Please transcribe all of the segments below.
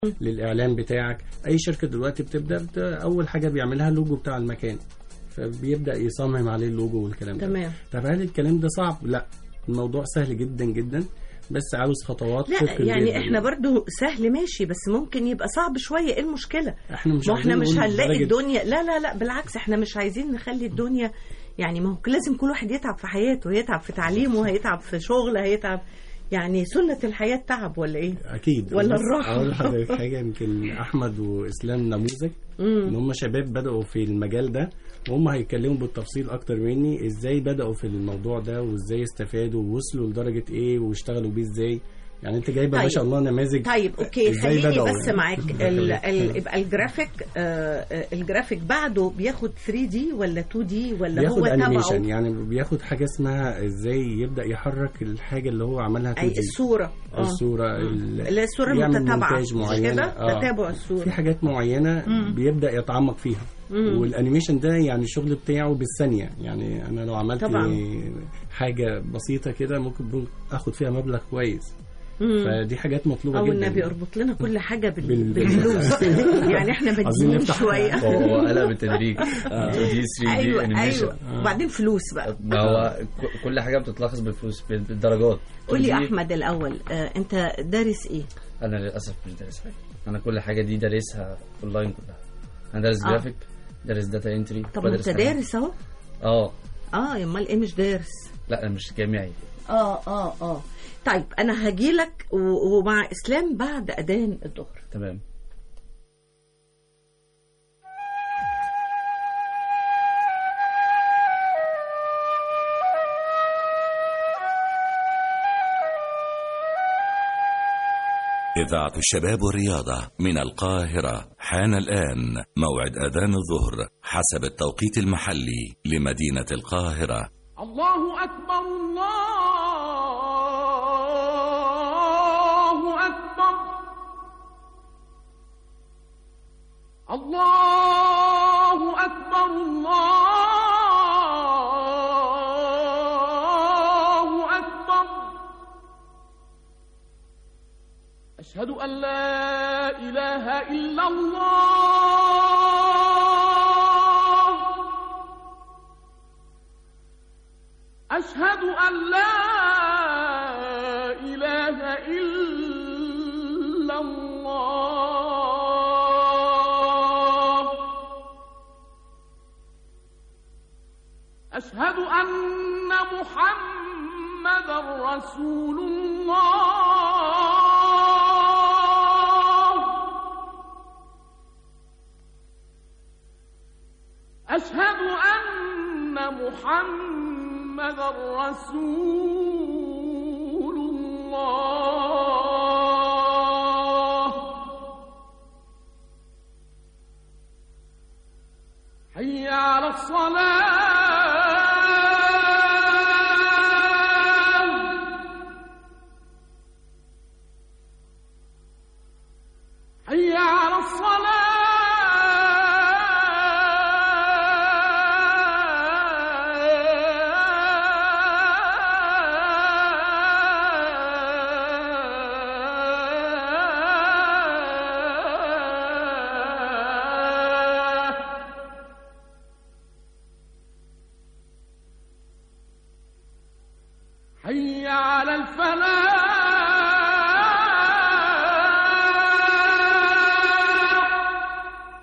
للاعلان بتاعك اي شركه دلوقتي بتبدا بت- اول حاجه بيعملها اللوجو بتاع المكان فبيبدا يصمم عليه اللوجو والكلام ده تمام طب هل الكلام ده صعب لا الموضوع سهل جدا جدا بس عاوز خطوات لا طبق يعني الجدول. احنا برضو سهل ماشي بس ممكن يبقى صعب شويه ايه المشكله احنا مش ما احنا عاوزين مش نقول هنلاقي درجة- الدنيا لا لا لا بالعكس احنا مش عايزين نخلي الدنيا يعني ما هو لازم كل واحد يتعب في حياته هيتعب في تعليمه هيتعب في شغل هيتعب يعني سنة الحياة تعب ولا ايه؟ اكيد ولا بس الراحة؟ اقول لحضرتك حاجه يمكن احمد واسلام نموذج ان هم شباب بداوا في المجال ده وهم هيتكلموا بالتفصيل اكتر مني ازاي بداوا في الموضوع ده وازاي استفادوا ووصلوا لدرجه ايه واشتغلوا بيه ازاي يعني انت جايبه ما طيب. شاء الله نماذج طيب اوكي إزاي خليني بدأوا بس يعني؟ معاك ال ال يبقى الجرافيك آه آه، الجرافيك بعده بياخد 3 دي ولا 2 دي ولا بياخد هو انيميشن تبعه يعني بياخد حاجه اسمها ازاي يبدا يحرك الحاجه اللي هو عملها 2 اي الصورة اه الصوره ال- اللي هي الصورة يعمل المتتابعة مونتاج مش معينة. كده؟ آه. تتابع الصورة في حاجات معينه بيبدا يتعمق فيها والانيميشن ده يعني الشغل بتاعه بالثانيه يعني انا لو عملت طبعاً. حاجه بسيطه كده ممكن بقول اخد فيها مبلغ كويس فدي حاجات مطلوبه او جدا النبي اربط لنا كل حاجة بال... بال- بالفلوس يعني احنا عايزين بادئين نفتح شوية هو قلق بالتدريج 2 دي 3 دي ايوه انيميشن ايوه وبعدين فلوس بقى ما هو ك- كل حاجه بتتلخص بالفلوس بال- بالدرجات قول لي 2D احمد الاول آه انت دارس ايه انا للاسف مش دارس حاجه انا كل حاجه دي دارسها اونلاين كلها انا دارس آه. جرافيك دارس داتا انتري طب ما انت دارس اهو اه اه امال ايه مش دارس لا انا مش جامعي اه اه اه طيب انا هجيلك و- ومع اسلام بعد اذان الظهر تمام إذاعة الشباب والرياضة من القاهرة حان الآن موعد أذان الظهر حسب التوقيت المحلي لمدينة القاهرة الله أكبر الله أكبر الله أكبر الله أكبر أشهد أن لا إله إلا الله أشهد أن لا إله إلا الله أشهد أن محمدا رسول الله أشهد أن محمدا رسول الله حي على الصلاة حي على الصلاة حي على الفلاح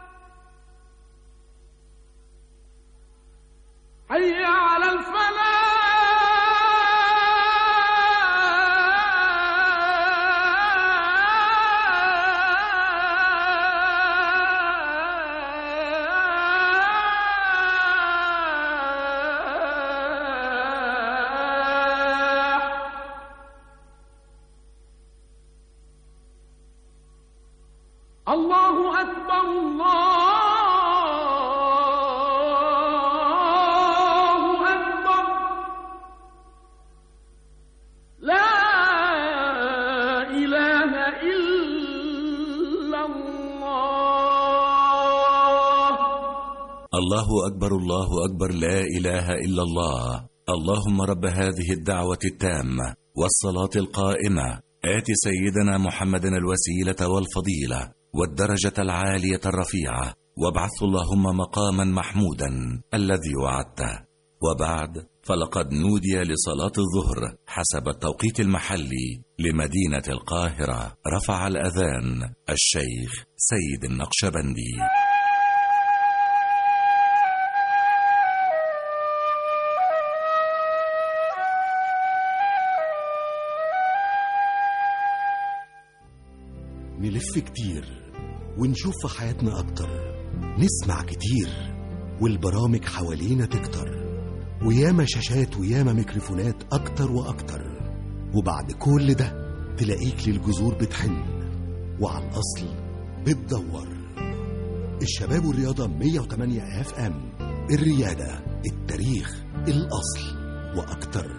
حي على الفلاح الله أكبر الله أكبر لا إله إلا الله الله أكبر الله أكبر لا إله إلا الله اللهم رب هذه الدعوة التامة والصلاة القائمة آت سيدنا محمدا الوسيلة والفضيلة والدرجة العالية الرفيعة وابعث اللهم مقاما محمودا الذي وعدته وبعد فلقد نودي لصلاة الظهر حسب التوقيت المحلي لمدينة القاهرة رفع الأذان الشيخ سيد النقشبندي نلف كتير ونشوف في حياتنا أكتر نسمع كتير والبرامج حوالينا تكتر وياما شاشات وياما ميكروفونات أكتر وأكتر وبعد كل ده تلاقيك للجذور بتحن وعلى الأصل بتدور الشباب والرياضة 108 اف ام الريادة التاريخ الأصل وأكتر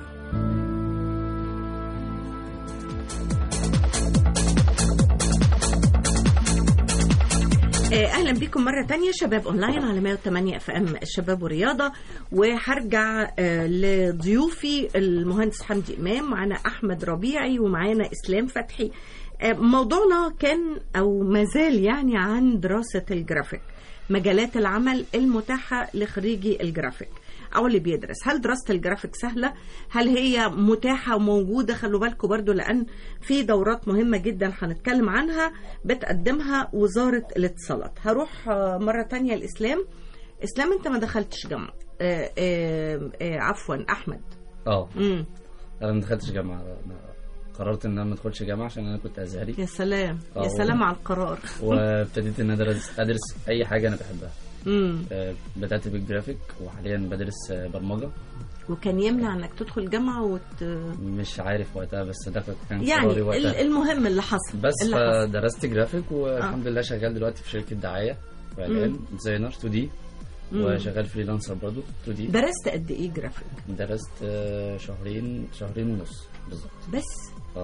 آه، اهلا بكم مره تانية شباب اونلاين على 108 اف ام الشباب والرياضه وهرجع آه، لضيوفي المهندس حمدي امام معانا احمد ربيعي ومعانا اسلام فتحي آه، موضوعنا كان او ما زال يعني عن دراسه الجرافيك مجالات العمل المتاحه لخريجي الجرافيك او اللي بيدرس هل دراسه الجرافيك سهله هل هي متاحه وموجوده خلوا بالكم برضو لان في دورات مهمه جدا هنتكلم عنها بتقدمها وزاره الاتصالات هروح آه، مره تانية الاسلام اسلام انت ما دخلتش جامعه آه، آه، آه، عفوا احمد اه امم انا ما دخلتش جامعه انا قررت ان انا ما ادخلش جامعه عشان انا كنت ازهري يا سلام يا آه، سلام على القرار وابتديت ان أنا ادرس ادرس اي حاجه انا بحبها امم آه، بدات بالجرافيك وحاليا بدرس آه، برمجه وكان يمنع انك تدخل جامعه وت... مش عارف وقتها بس ده كان يعني قراري ال- وقتها المهم اللي حصل بس اللي حصل. فدرست جرافيك والحمد لله شغال دلوقتي في شركه دعايه واعلان ديزاينر 2 دي مم. وشغال فريلانسر برضه 2 دي درست قد ايه جرافيك درست آه، شهرين شهرين ونص بالظبط بس اه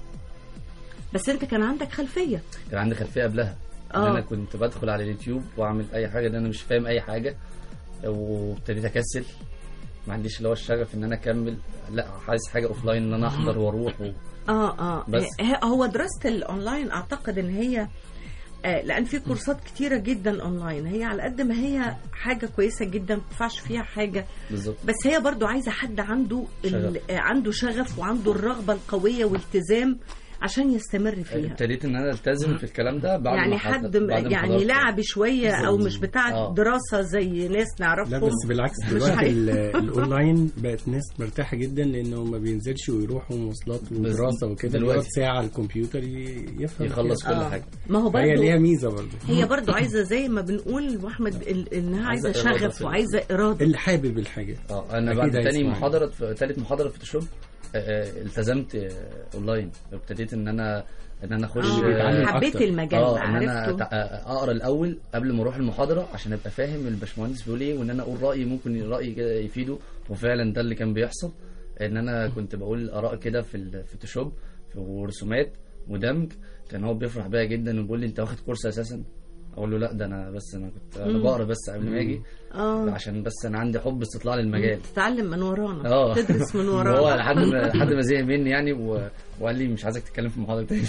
بس انت كان عندك خلفيه كان عندي خلفيه قبلها ان آه. انا كنت بدخل على اليوتيوب واعمل اي حاجه ده انا مش فاهم اي حاجه وابتديت اكسل ما عنديش اللي هو الشغف ان انا اكمل لا عايز حاجه اوف لاين ان انا احضر واروح و... اه اه بس. ه- هو دراسه الاونلاين اعتقد ان هي آه، لان في كورسات كتيره جدا اونلاين هي على قد ما هي حاجه كويسه جدا ما تدفعش فيها حاجه بالظبط بس هي برضو عايزه حد عنده ال- شغف. آه، عنده شغف وعنده الرغبه القويه والتزام عشان يستمر فيها ابتديت ان انا التزم في الكلام ده بعد يعني ما حضرت- حد م- بعد ما يعني حضرت. لعب شويه او مش بتاع آه. دراسه زي ناس نعرفهم لا بس بالعكس مش دلوقتي حقيقي. ال- الاونلاين بقت ناس مرتاحه جدا لانه ما بينزلش ويروحوا مواصلات ودراسه وكده دلوقتي. بيقعد ساعه على الكمبيوتر ي- يفهم يخلص كل آه. حاجه ما هو هي برضو ليها ميزه برضه هي برضو عايزه زي ما بنقول واحمد ال- انها عايزه عايزة إرادة شغف في- وعايزه اراده اللي حابب الحاجه اه انا أكيد بعد تاني هيسمعني. محاضره في تالت محاضره في فوتوشوب آه، آه، التزمت آه، اونلاين ابتديت ان انا ان انا اخش آه، بيتعلم حبيت أكتر. المجال اه بقى ان انا عرفته أتع- اقرا الاول قبل ما اروح المحاضره عشان ابقى فاهم الباشمهندس بيقول ايه وان انا اقول رايي ممكن رايي كده يفيده وفعلا ده اللي كان بيحصل ان انا كنت بقول اراء كده في الفوتوشوب ورسومات ودمج كان هو بيفرح بيا جدا وبيقول لي انت واخد كورس اساسا اقول له لا ده انا بس انا كنت انا مم. بقرا بس قبل ما اجي اه عشان بس انا عندي حب استطلاع للمجال تتعلم من ورانا اه تدرس من هو ورانا لحد ما لحد ما زهق مني يعني و... وقال لي مش عايزك تتكلم في المحاضره تاني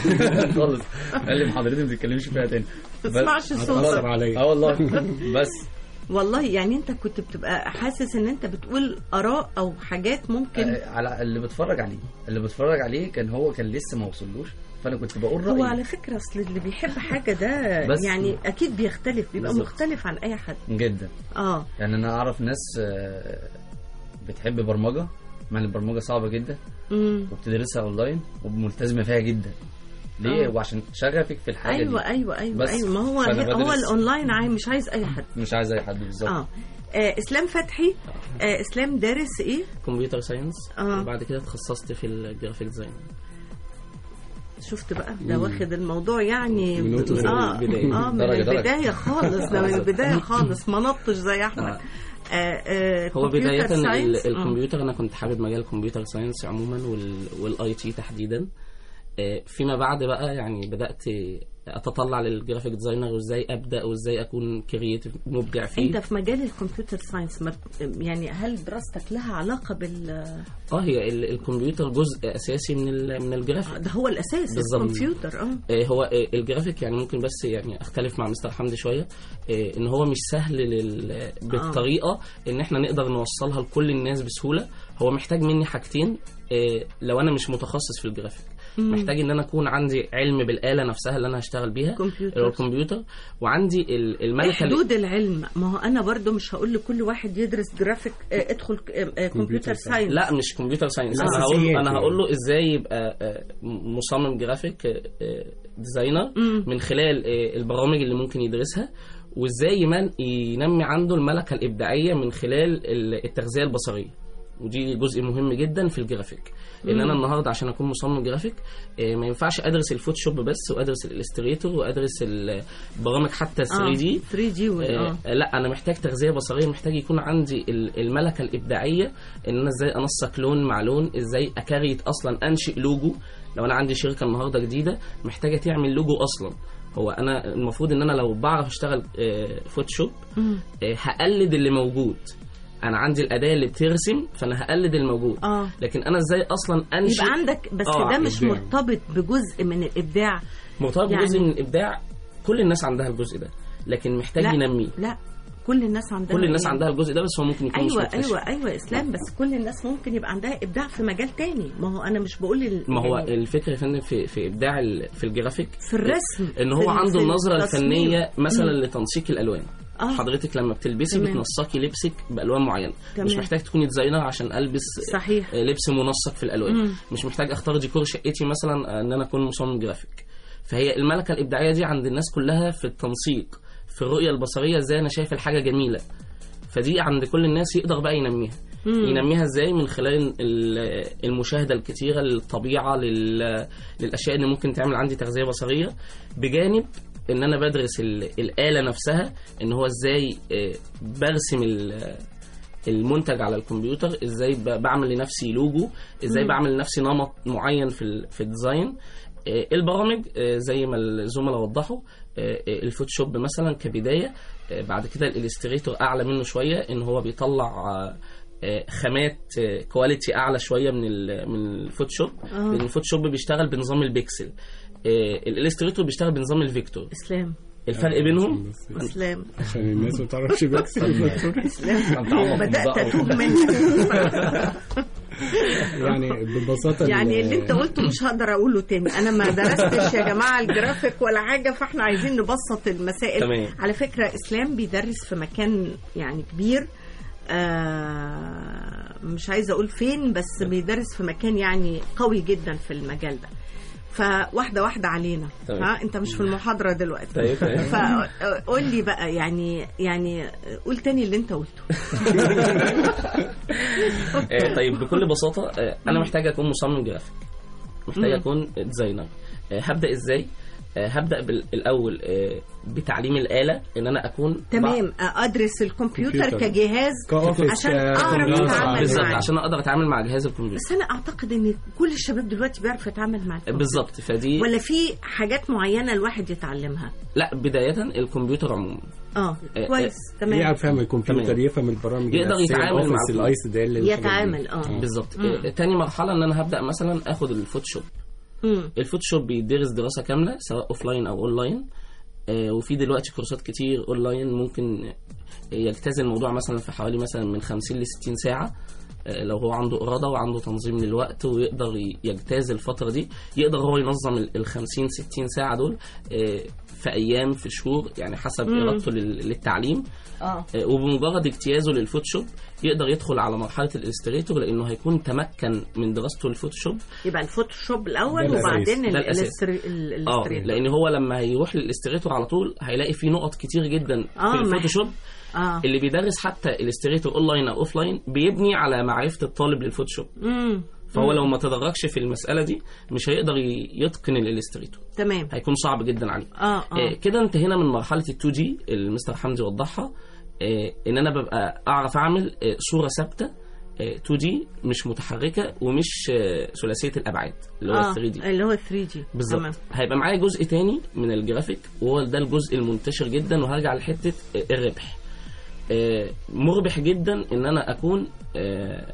خالص قال لي محاضرتي ما تتكلمش فيها تاني ما تسمعش بس- صوتك. أثر عليا اه والله بس والله يعني انت كنت بتبقى حاسس ان انت بتقول اراء او حاجات ممكن آه، على اللي بتفرج عليه اللي بتفرج عليه كان هو كان لسه ما وصلوش فانا كنت بقول هو رايي على فكره اصل اللي بيحب حاجه ده بس- يعني اكيد بيختلف بيبقى بالظبط. مختلف عن اي حد جدا اه يعني انا اعرف ناس آه، بتحب برمجه مع ان البرمجه صعبه جدا امم وبتدرسها اونلاين وملتزمه فيها جدا ليه آه. وعشان شغفك في الحاجه ايوه دي ايوه ايوه بس ايوه ما هو فأنا هو بدرس- الاونلاين عايز مش عايز اي حد مش عايز اي حد بالظبط اه آه، اسلام فتحي آه اسلام دارس ايه كمبيوتر ساينس آه. وبعد كده اتخصصت في الجرافيك ديزاين شفت بقى ده واخد الموضوع يعني من نقطة اه البداية. اه من درجة درجة. البدايه خالص ده من البدايه خالص ما نطش زي احمد آه. آه آه هو بداية computer science. ال- الكمبيوتر أنا كنت حابب مجال الكمبيوتر ساينس عموما والاي تي تحديدا آه، فيما بعد بقى يعني بدات اتطلع للجرافيك ديزاينر وازاي ابدا وازاي اكون كرييتيف مبدع فيه انت في مجال الكمبيوتر ساينس ما- يعني هل دراستك لها علاقه بال اه هي ال- الكمبيوتر جزء اساسي من ال- من الجرافيك ده هو الاساس بالظبط. الكمبيوتر اه آه، هو آه، الجرافيك يعني ممكن بس يعني اختلف مع مستر حمدي شويه آه، ان هو مش سهل لل... بالطريقه ان احنا نقدر نوصلها لكل الناس بسهوله هو محتاج مني حاجتين آه، لو انا مش متخصص في الجرافيك محتاج ان انا اكون عندي علم بالاله نفسها اللي انا هشتغل بيها كمبيوتر. اللي هو الكمبيوتر وعندي ال- ايه الملكه ال- حدود العلم ما هو انا برضو مش هقول لكل واحد يدرس جرافيك آه، ادخل آه، آه، كمبيوتر ساينس لا مش كمبيوتر ساينس انا هقول الأساسيات انا يعني. هقول له ازاي يبقى آه، مصمم جرافيك آه، آه، ديزاينر من خلال آه، البرامج اللي ممكن يدرسها وازاي يمن- ينمي عنده الملكه الابداعيه من خلال ال- التغذيه البصريه ودي جزء مهم جدا في الجرافيك ان انا النهارده عشان اكون مصمم جرافيك آه، ما ينفعش ادرس الفوتوشوب بس وادرس الالستريتور وادرس البرامج حتى 3 دي 3 دي اه آه لا انا محتاج تغذيه بصريه محتاج يكون عندي ال- الملكه الابداعيه ان انا ازاي انسق لون مع لون ازاي اكريت اصلا انشئ لوجو لو انا عندي شركه النهارده جديده محتاجه تعمل لوجو اصلا هو انا المفروض ان انا لو بعرف اشتغل آه، فوتوشوب آه، هقلد اللي موجود انا عندي الاداه اللي بترسم فانا هقلد الموجود اه لكن انا ازاي اصلا انشئ يبقى عندك بس آه، ده مش إبداع. مرتبط بجزء من الابداع مرتبط يعني- بجزء من الابداع كل الناس عندها الجزء ده لكن محتاج لا ينميه لا كل الناس عندها كل الناس إيه؟ عندها الجزء ده بس هو ممكن يكون مش ايوه مكتشف. ايوه ايوه اسلام بس كل الناس ممكن يبقى عندها ابداع في مجال تاني ما هو انا مش بقول ال- ما هو يعني الفكره يا فندم في في ابداع ال- في الجرافيك في الرسم ان في هو ال- عنده في النظره التصميم. الفنيه مثلا لتنسيق الالوان آه. حضرتك لما بتلبسي تمام. بتنسقي لبسك بالوان معينه تمام. مش محتاج تكوني ديزاينر عشان البس صحيح. آه، لبس منسق في الالوان مم. مش محتاج اختار ديكور شقتي مثلا آه، ان انا اكون مصمم جرافيك فهي الملكه الابداعيه دي عند الناس كلها في التنسيق في الرؤيه البصريه ازاي انا شايف الحاجه جميله فدي عند كل الناس يقدر بقى ينميها ينميها ازاي من خلال ال- المشاهده الكتيره للطبيعه لل- للاشياء اللي ممكن تعمل عندي تغذيه بصريه بجانب ان انا بدرس ال- الاله نفسها ان هو ازاي آه، برسم ال- المنتج على الكمبيوتر ازاي ب- بعمل لنفسي لوجو ازاي بعمل لنفسي نمط معين في ال- في الديزاين آه، البرامج آه، زي ما الزملاء وضحوا آه، آه، الفوتوشوب مثلا كبدايه آه، بعد كده الاليستريتور اعلى منه شويه ان هو بيطلع آه، آه، خامات آه، كواليتي اعلى شويه من ال- من الفوتوشوب لان الفوتوشوب بيشتغل بنظام البيكسل آه، الاليستريتور بيشتغل بنظام الفيكتور اسلام الفرق بينهم اسلام عشان الناس ما تعرفش بيكسل اسلام بدات اتوب منك يعني ببساطه يعني ال- اللي انت قلته مش هقدر اقوله تاني انا ما درستش يا جماعه الجرافيك ولا حاجه فاحنا عايزين نبسط المسائل تمام. على فكره اسلام بيدرس في مكان يعني كبير آه مش عايزه اقول فين بس بيدرس في مكان يعني قوي جدا في المجال ده فواحده واحده علينا تمام. ها انت مش في المحاضره دلوقتي طيب تمام. فقول لي بقى يعني يعني قول تاني اللي انت قلته آه، طيب بكل بساطة آه، أنا محتاج أكون مصمم جرافيك محتاج أكون ديزاينر آه، هبدأ إزاي؟ آه، هبدأ بالأول آه، بتعليم الآلة إن أنا أكون تمام ادرس الكمبيوتر كمبيوتر. كجهاز كأوفيس عشان ك- اعرف كمبيوتر. اتعامل بالظبط معاه عشان أقدر أتعامل مع جهاز الكمبيوتر بس انا اعتقد ان كل الشباب دلوقتي بيعرف يتعامل مع الكمبيوتر بالظبط فدي ولا في حاجات معينه الواحد يتعلمها لا بداية الكمبيوتر عموما اه آه، كويس تمام يعرف يفهم الكمبيوتر تمام. يفهم البرامج يقدر الأساسية، يتعامل مع الأوفيس، الكمبيوتر. الاي سي دي اللي الحاجات دي. يتعامل اه بالظبط مم. آه، تاني مرحلة إن أنا هبدأ مثلا آخد الفوتوشوب مم. الفوتوشوب بيدرس دراسة كاملة سواء أوفلاين أو أونلاين آه، وفي دلوقتي كورسات كتير أونلاين ممكن يجتاز الموضوع مثلا في حوالي مثلا من 50 ل 60 ساعة آه، لو هو عنده إرادة وعنده تنظيم للوقت ويقدر ي- يجتاز الفترة دي يقدر هو ينظم ال 50 60 ساعة دول آه، في أيام في شهور يعني حسب إرادته لل- للتعليم اه آه، وبمجرد اجتيازه للفوتوشوب يقدر يدخل على مرحلة الإلستريتور لأنه هيكون تمكن من دراسته للفوتوشوب يبقى الفوتوشوب الاول ده الأساس. وبعدين ده الأساس. الإلستري- ال- اه الإلستريتور. لان هو لما هيروح للاستريتور على طول هيلاقي فيه نقط كتير جدا آه، في ما- الفوتوشوب اه اللي بيدرس حتى الاستريتور اونلاين او اوفلاين بيبني على معرفه الطالب للفوتوشوب امم فهو لو ما تدرجش في المساله دي مش هيقدر ي- يتقن الاستريتور تمام هيكون صعب جدا عليه اه آه اه كده انتهينا من مرحله ال 2 دي اللي مستر حمدي وضحها آه ان انا ببقى اعرف اعمل آه صوره ثابته آه، 2 دي مش متحركه ومش آه، ثلاثيه الابعاد اللي هو آه 3 دي اللي هو 3 دي بالظبط هيبقى معايا جزء تاني من الجرافيك وهو ده الجزء المنتشر جدا وهرجع لحته آه، الربح آه، مربح جدا ان انا اكون آه،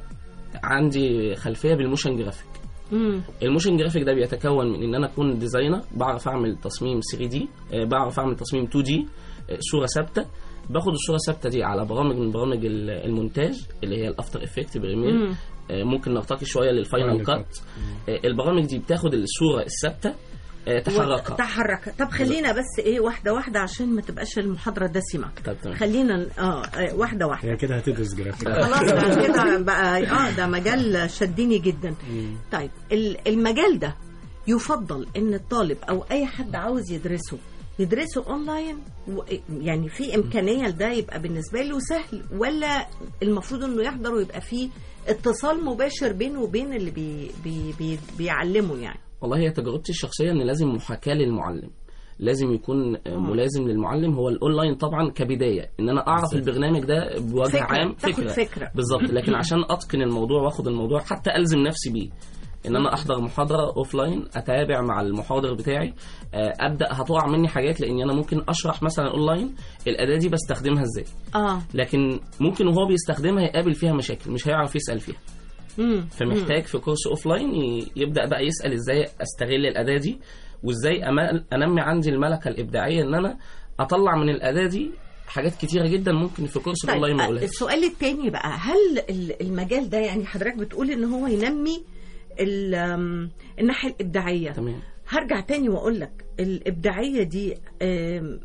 عندي خلفيه بالموشن جرافيك امم الموشن جرافيك ده بيتكون من ان انا اكون ديزاينر بعرف اعمل تصميم 3 دي بعرف اعمل تصميم 2 دي صوره ثابته باخد الصوره الثابته دي على برامج من برامج ال- المونتاج اللي هي الافتر افكت بريمير مم. آه، ممكن نرتقي شويه للفاينل Final كات البرامج دي بتاخد الصوره الثابته آه، تحركها تحرك طب خلينا بس ايه واحده واحده عشان ما تبقاش المحاضره دسمه طب تمام. خلينا ن- اه آه، واحده واحده هي كده هتدرس جرافيك خلاص ده كده بقى اه ده مجال شدني جدا طيب ال- المجال ده يفضل ان الطالب او اي حد عاوز يدرسه يدرسه اونلاين و- يعني في امكانيه لده يبقى بالنسبه له سهل ولا المفروض انه يحضر ويبقى فيه اتصال مباشر بينه وبين اللي بي بي بي بيعلمه يعني والله هي تجربتي الشخصيه ان لازم محاكاه للمعلم لازم يكون آه، ملازم للمعلم هو الاونلاين طبعا كبدايه ان انا اعرف البرنامج ده بوجه فكرة، عام تاخد فكرة. بالظبط لكن عشان اتقن الموضوع واخد الموضوع حتى الزم نفسي بيه ان انا احضر محاضره اوف لاين اتابع مع المحاضر بتاعي آه، ابدا هتقع مني حاجات لان انا ممكن اشرح مثلا اونلاين الاداه دي بستخدمها ازاي اه لكن ممكن وهو بيستخدمها يقابل فيها مشاكل مش هيعرف يسال فيها امم فمحتاج في كورس اوف لاين ي- يبدا بقى يسال ازاي استغل الاداه دي وازاي أما- انمي عندي الملكه الابداعيه ان انا اطلع من الاداه دي حاجات كتيره جدا ممكن في كورس طيب الاونلاين ما آه، اقولهاش السؤال التاني بقى هل ال- المجال ده يعني حضرتك بتقول ان هو ينمي ال- آم، الناحيه الابداعيه تمام هرجع تاني واقول لك الابداعيه دي آم،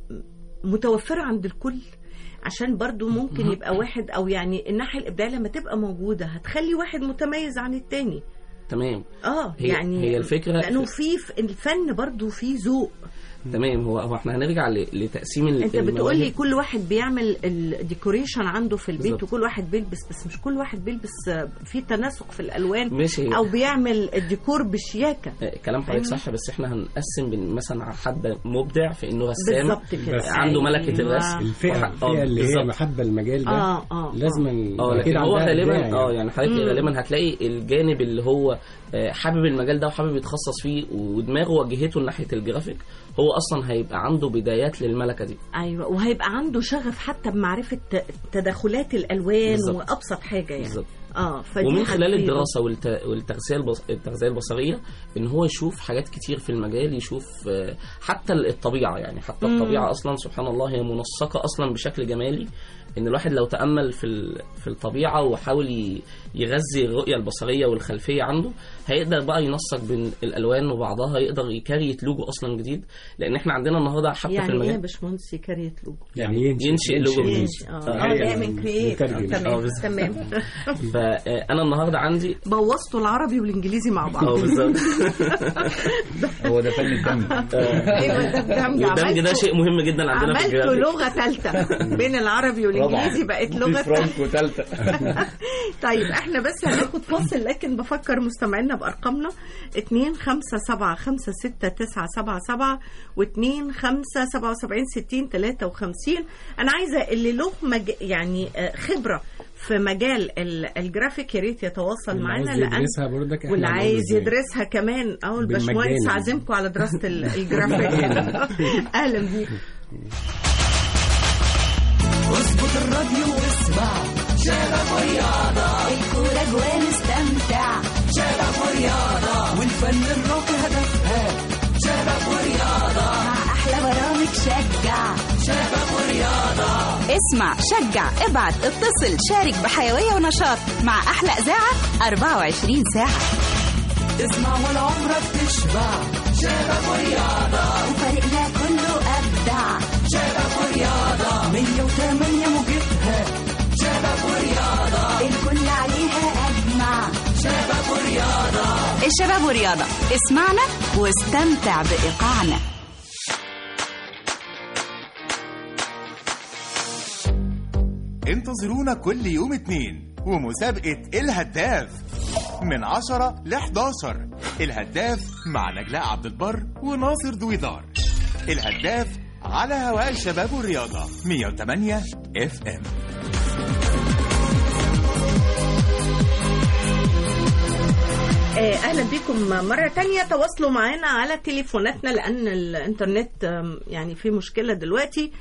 متوفره عند الكل عشان برضو ممكن يبقى واحد او يعني الناحيه الابداعيه لما تبقى موجوده هتخلي واحد متميز عن التاني تمام اه هي- يعني هي الفكرة لانه في- في في الفن برضو في ذوق تمام هو هو احنا هنرجع ل- لتقسيم ال- انت بتقول لي المواهب. كل واحد بيعمل الديكوريشن عنده في البيت بالظبط. وكل واحد بيلبس بس مش كل واحد بيلبس آه، في تناسق في الالوان ماشي او بيعمل الديكور بشياكه آه، كلام حضرتك فاهمني؟ صح بس احنا هنقسم بين مثلا على حد مبدع في انه رسام بالظبط كده بس عنده ملكة أيوة. الرسم. الفئه آه، الفئه اللي هي بالظبط. محبه المجال ده اه اه لازم اه لكن هو غالبا اه يعني حضرتك مم. غالبا هتلاقي الجانب اللي هو آه، حابب المجال ده وحابب يتخصص فيه ودماغه وجهته ناحيه الجرافيك هو اصلا هيبقى عنده بدايات للملكه دي ايوه وهيبقى عنده شغف حتى بمعرفه ت- تداخلات الالوان بالظبط. وابسط حاجه يعني بالظبط اه فدي ومن خلال هتفيده. الدراسه والت... والتغذيه البص... التغذيه البصريه ان هو يشوف حاجات كتير في المجال يشوف آه، حتى الطبيعه يعني حتى مم. الطبيعه اصلا سبحان الله هي منسقه اصلا بشكل جمالي ان الواحد لو تامل في ال... في الطبيعه وحاول ي... يغذي الرؤيه البصريه والخلفيه عنده هيقدر بقى ينسق بين الالوان وبعضها يقدر يكريت لوجو اصلا جديد لان احنا عندنا النهارده حتى في يعني ايه يا المجال باشمهندس كارية لوجو يعني ينشئ ينشئ لوجو جديد. ينشئ، اه آه، اه ده يعني من كرييت مترجم. آه، تمام بالظبط. تمام فانا النهارده عندي بوظتوا العربي والانجليزي مع بعض اه بالظبط هو ده فن الدمج ايوه ده الدمج والدمج ده عملتوا- شيء مهم جدا عندنا في عملتوا الجرافيك لغه ثالثه بين العربي والانجليزي بقت لغه فرانكو ثالثه طيب احنا بس هناخد فاصل لكن بفكر مستمعينا بارقامنا 2 5 7 5 6 9 7 7 و2 5 77 60 53 انا عايزه اللي له مج... يعني آه، خبره في مجال ال- الجرافيك يا ريت يتواصل اللي معانا عايز لان يدرسها برضك احنا واللي هنقول عايز إزاي. يدرسها كمان اهو الباشمهندس بالمجاني. عازمكم على دراسه ال- الجرافيك اهلا بيكم اظبط الراديو واسمع شباب ورياضة الكورة جوال استمتع شباب ورياضة والفن الراقي هدفها شباب ورياضة مع أحلى برامج شجع شباب ورياضة اسمع شجع ابعت اتصل شارك بحيوية ونشاط مع أحلى إذاعة 24 ساعة اسمع ولا عمرك تشبع شباب ورياضة وفريقنا كله أبدع شباب ورياضة 108 موجتها شباب ورياضة الكل عليها أجمع شباب ورياضة الشباب ورياضة اسمعنا واستمتع بإيقاعنا انتظرونا كل يوم اتنين ومسابقة الهداف من 10 ل 11 الهداف مع نجلاء عبد البر وناصر دويدار الهداف على هواء الشباب والرياضة 108 اف ام آه، اهلا بكم مره تانية تواصلوا معنا على تليفوناتنا لان الانترنت آم، يعني في مشكله دلوقتي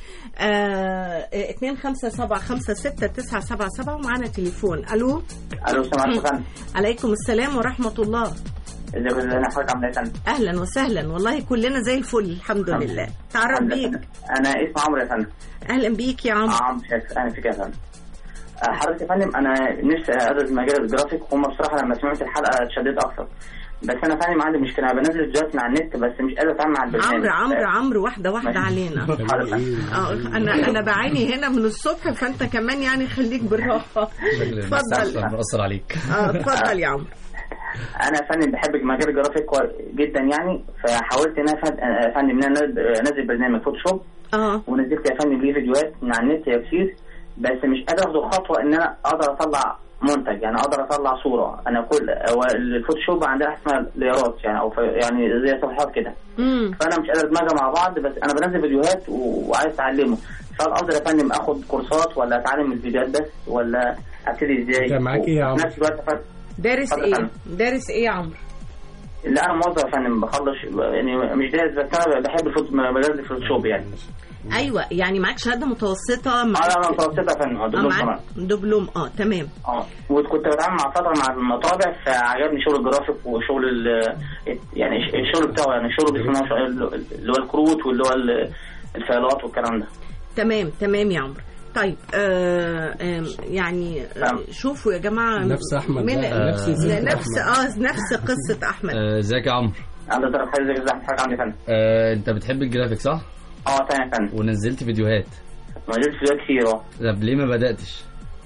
اتنين خمسة سبعة خمسة ستة تسعة سبعة سبعة ومعانا تليفون الو الو السلام عليكم يا فندم عليكم السلام ورحمه الله ازيك يا انا حضرتك عامل ايه يا فندم؟ اهلا وسهلا والله كلنا زي الفل الحمد لله تعرف الحمد لله. بيك انا اسمي عمرو يا فندم اهلا بيك يا عمرو عمرو شاكر اهلا فيك يا فندم آه، حضرتك يا فندم انا نفسي ادرس مجال الجرافيك هم بصراحه لما سمعت الحلقه اتشددت اكتر بس انا فندم عندي مشكله انا بنزل فيديوهات من على النت بس مش قادر اتعامل مع البرنامج عمرو عمرو عمرو واحده واحده علينا اه انا انا بعاني هنا من الصبح فانت كمان يعني خليك بالراحه اتفضل مأثر عليك اه اتفضل يا عمرو انا يا فندم بحب مجال الجرافيك كوي- جدا يعني فحاولت ان انا فن- آه، فندم ان انا انزل برنامج فوتوشوب اه ونزلت يا فندم ليه فيديوهات من على النت هي كتير بس مش قادر اخد خطوه ان انا اقدر اطلع منتج يعني اقدر اطلع صوره انا كل هو الفوتوشوب عندها اسمها ليرات يعني او ف- يعني زي صفحات كده امم فانا مش قادر ادمجها مع بعض بس انا بنزل فيديوهات و- وعايز اتعلمه فهل افضل يا فندم اخد كورسات ولا اتعلم الفيديوهات بس ولا ابتدي ازاي؟ انت معاك ايه يا وفي عمرو؟ نفس الوقت يا فندم- دارس اتفضل يا ايه فندم. دارس ايه يا عمرو لا انا موظف يا فندم بخلص يعني مش دارس بس انا بحب الفوت- مجال الفوتوشوب يعني ايوه يعني معاك شهاده متوسطه اه لا انا متوسطه يا فندم آه، اه دبلوم كمان معاك دبلوم اه تمام اه وكنت بتعامل مع فتره مع المطابع فعجبني شغل الجرافيك وشغل ال يعني الشغل بتاعه يعني الشغل بسم الله ما شاء الله اللي هو الكروت واللي هو ال- الفايلات والكلام ده تمام تمام يا عمرو طيب آه آه يعني آه شوفوا يا جماعه نفس أحمد من بقى، نفس سيرة نفس اه نفس قصه احمد آه، ازيك يا عمرو عنده طرف حاجه زي كده حاجه عندي فندم آه، انت بتحب الجرافيك صح؟ اه تمام يا فندم ونزلت فيديوهات ما نزلت فيديوهات كتير اه طب ليه ما بدأتش؟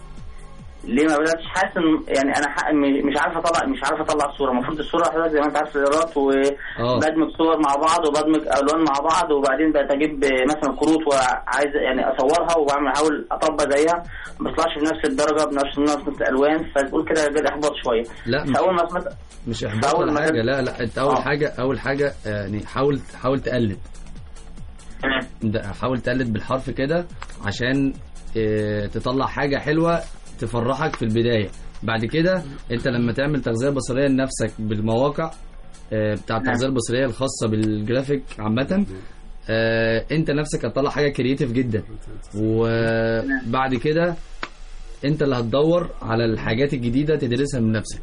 ليه ما بداتش حاسس ان يعني انا ح- م- مش عارف اطلع مش عارف اطلع الصوره المفروض الصوره حضرتك زي ما انت عارف الرياضات وبدمج صور مع بعض وبدمج الوان مع بعض وبعدين بقيت اجيب مثلا كروت وعايز يعني اصورها وبعمل احاول اطبق زيها ما بيطلعش بنفس الدرجه بنفس نفس الالوان فتقول كده جد احباط شويه لا مش فاول ما سمعت مش احباط فأول ولا ما حاجه جت- لا لا انت اول آه. حاجه اول حاجه آه، يعني حاول حاول تقلد ده حاول تقلد بالحرف كده عشان آه، تطلع حاجه حلوه تفرحك في البدايه بعد كده انت لما تعمل تغذيه بصريه لنفسك بالمواقع آه، بتاع التغذيه البصريه الخاصه بالجرافيك عامه آه، انت نفسك هتطلع حاجه كرييتيف جدا وبعد كده انت اللي هتدور على الحاجات الجديده تدرسها من نفسك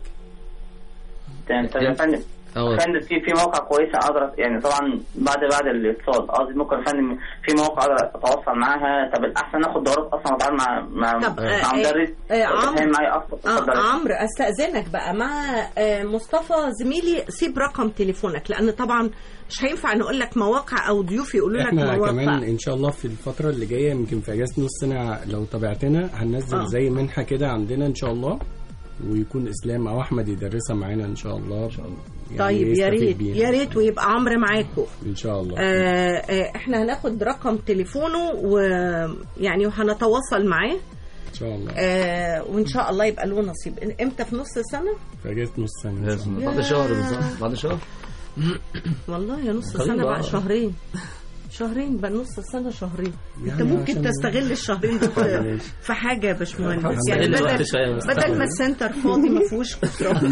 تمام طب يا فندم اه فندم في في موقع كويسه اقدر يعني طبعا بعد بعد الاتصال قصدي ممكن يا فندم في مواقع اقدر اتواصل معاها طب الاحسن اخد دورات اصلا واتعامل مع مع, طب، مع آه، مدرس آه، عمرو. فاهم معايا اكتر اه اتفضل. عمرو استاذنك بقى مع آه، مصطفى زميلي سيب رقم تليفونك لان طبعا مش هينفع نقول لك مواقع او ضيوف يقولوا لك احنا مواقع كمان ان شاء الله في الفتره اللي جايه يمكن في اجازه نص سنه لو تابعتنا هننزل آه. زي منحه كده عندنا ان شاء الله ويكون اسلام او احمد يدرسها معانا ان شاء الله ان شاء الله طيب يا ريت يا ريت ويبقى عمرو معاكم ان شاء الله آه آه احنا هناخد رقم تليفونه ويعني وهنتواصل معاه ان شاء الله آه وان شاء الله يبقى له نصيب امتى في نص سنه في اجازه نص سنه إن شاء الله. بعد شهر بالظبط بعد شهر والله يا نص قريب سنه بقى آه. شهرين شهرين بقى نص سنه شهرين انت يعني ممكن عشان- تستغل الشهرين دول في- في حاجه يا باشمهندس يعني هنستغل الوقت بدل شوية بس. بدل ما السنتر فاضي ما فيهوش كترات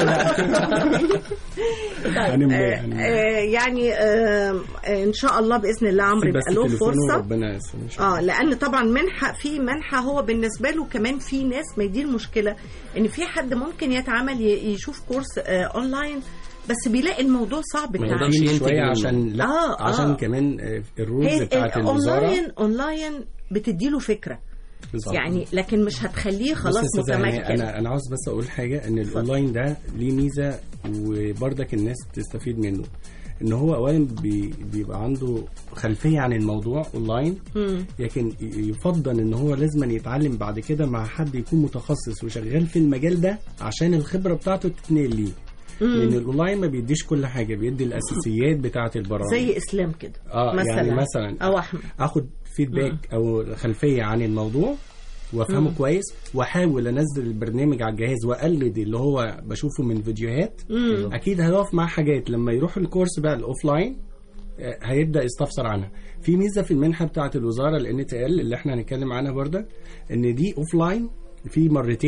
هنملاه آه، هنملاه. آه، يعني آه، آه، ان شاء الله باذن الله عمرو بس يبقى له تليفونه فرصه ربنا يسر ان شاء الله اه لان طبعا منحه في منحه هو بالنسبه له كمان في ناس ما دي المشكله ان في حد ممكن يتعامل ي- يشوف كورس آه اونلاين بس بيلاقي الموضوع صعب ما بتاع يقدرش شويه عشان لا آه، عشان آه. كمان آه، الرولز هي بتاعت الوزاره الاونلاين اونلاين بتديله فكره بالظبط. يعني لكن مش هتخليه بص خلاص يا أستاذة هناء، متمكن انا انا عاوز بس اقول حاجه ان الاونلاين ده ليه ميزه وبرضك الناس تستفيد منه ان هو اولا بي بيبقى عنده خلفيه عن الموضوع اونلاين مم. لكن ي- يفضل ان هو لازم يتعلم بعد كده مع حد يكون متخصص وشغال في المجال ده عشان الخبره بتاعته تتنقل ليه مم. لان الاونلاين ما بيديش كل حاجه بيدي الاساسيات بتاعه البرامج زي اسلام كده اه مثلا يعني مثلا او احمد اخد فيدباك او خلفيه عن الموضوع وافهمه مم. كويس واحاول انزل البرنامج على الجهاز واقلد اللي هو بشوفه من فيديوهات مم. اكيد هيقف مع حاجات لما يروح الكورس بقى الاوفلاين آه، هيبدا يستفسر عنها في ميزه في المنحه بتاعه الوزاره الان تي ال اللي احنا هنتكلم عنها برضك ان دي اوفلاين في مرتين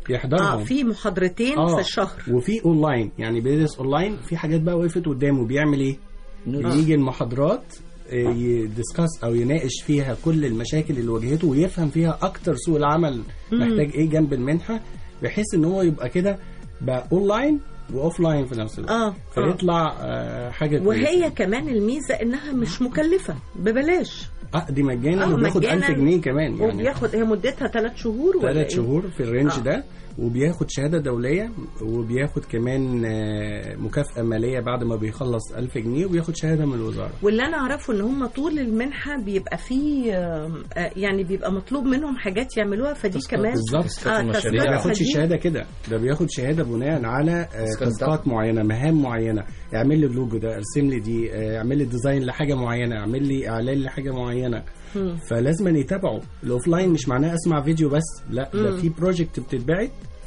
يحضرهم اه في محاضرتين آه، في الشهر وفي اونلاين يعني بيدرس اونلاين في حاجات بقى وقفت قدامه بيعمل ايه يجي المحاضرات آه، يدسكاس او يناقش فيها كل المشاكل اللي واجهته ويفهم فيها اكتر سوق العمل مم. محتاج ايه جنب المنحه بحيث ان هو يبقى كده بقى اونلاين واوف لاين في نفس الوقت اه فيطلع آه، حاجه وهي كويسة. كمان الميزه انها مش مكلفه ببلاش اه دي مجانا آه، وبياخد مجاناً. 1000 جنيه كمان يعني وبياخد هي مدتها ثلاث شهور ولا ثلاث إيه؟ شهور في الرينج آه. ده وبياخد شهاده دوليه وبياخد كمان آه، مكافاه ماليه بعد ما بيخلص 1000 جنيه وبياخد شهاده من الوزاره واللي انا اعرفه ان هم طول المنحه بيبقى فيه آم، آه، يعني بيبقى مطلوب منهم حاجات يعملوها فدي كمان بالظبط اه ما تاسكات بياخدش فدي- شهاده كده ده بياخد شهاده بناء على آه، تاسكات تاسكات معينه مهام معينه اعمل لي اللوجو ده ارسم لي دي آه، اعمل لي ديزاين لحاجه معينه اعمل لي اعلان لحاجه معينه مم. فلازم يتابعوا الاوفلاين مش معناه اسمع فيديو بس لا ده مم. في بروجكت بتتبعت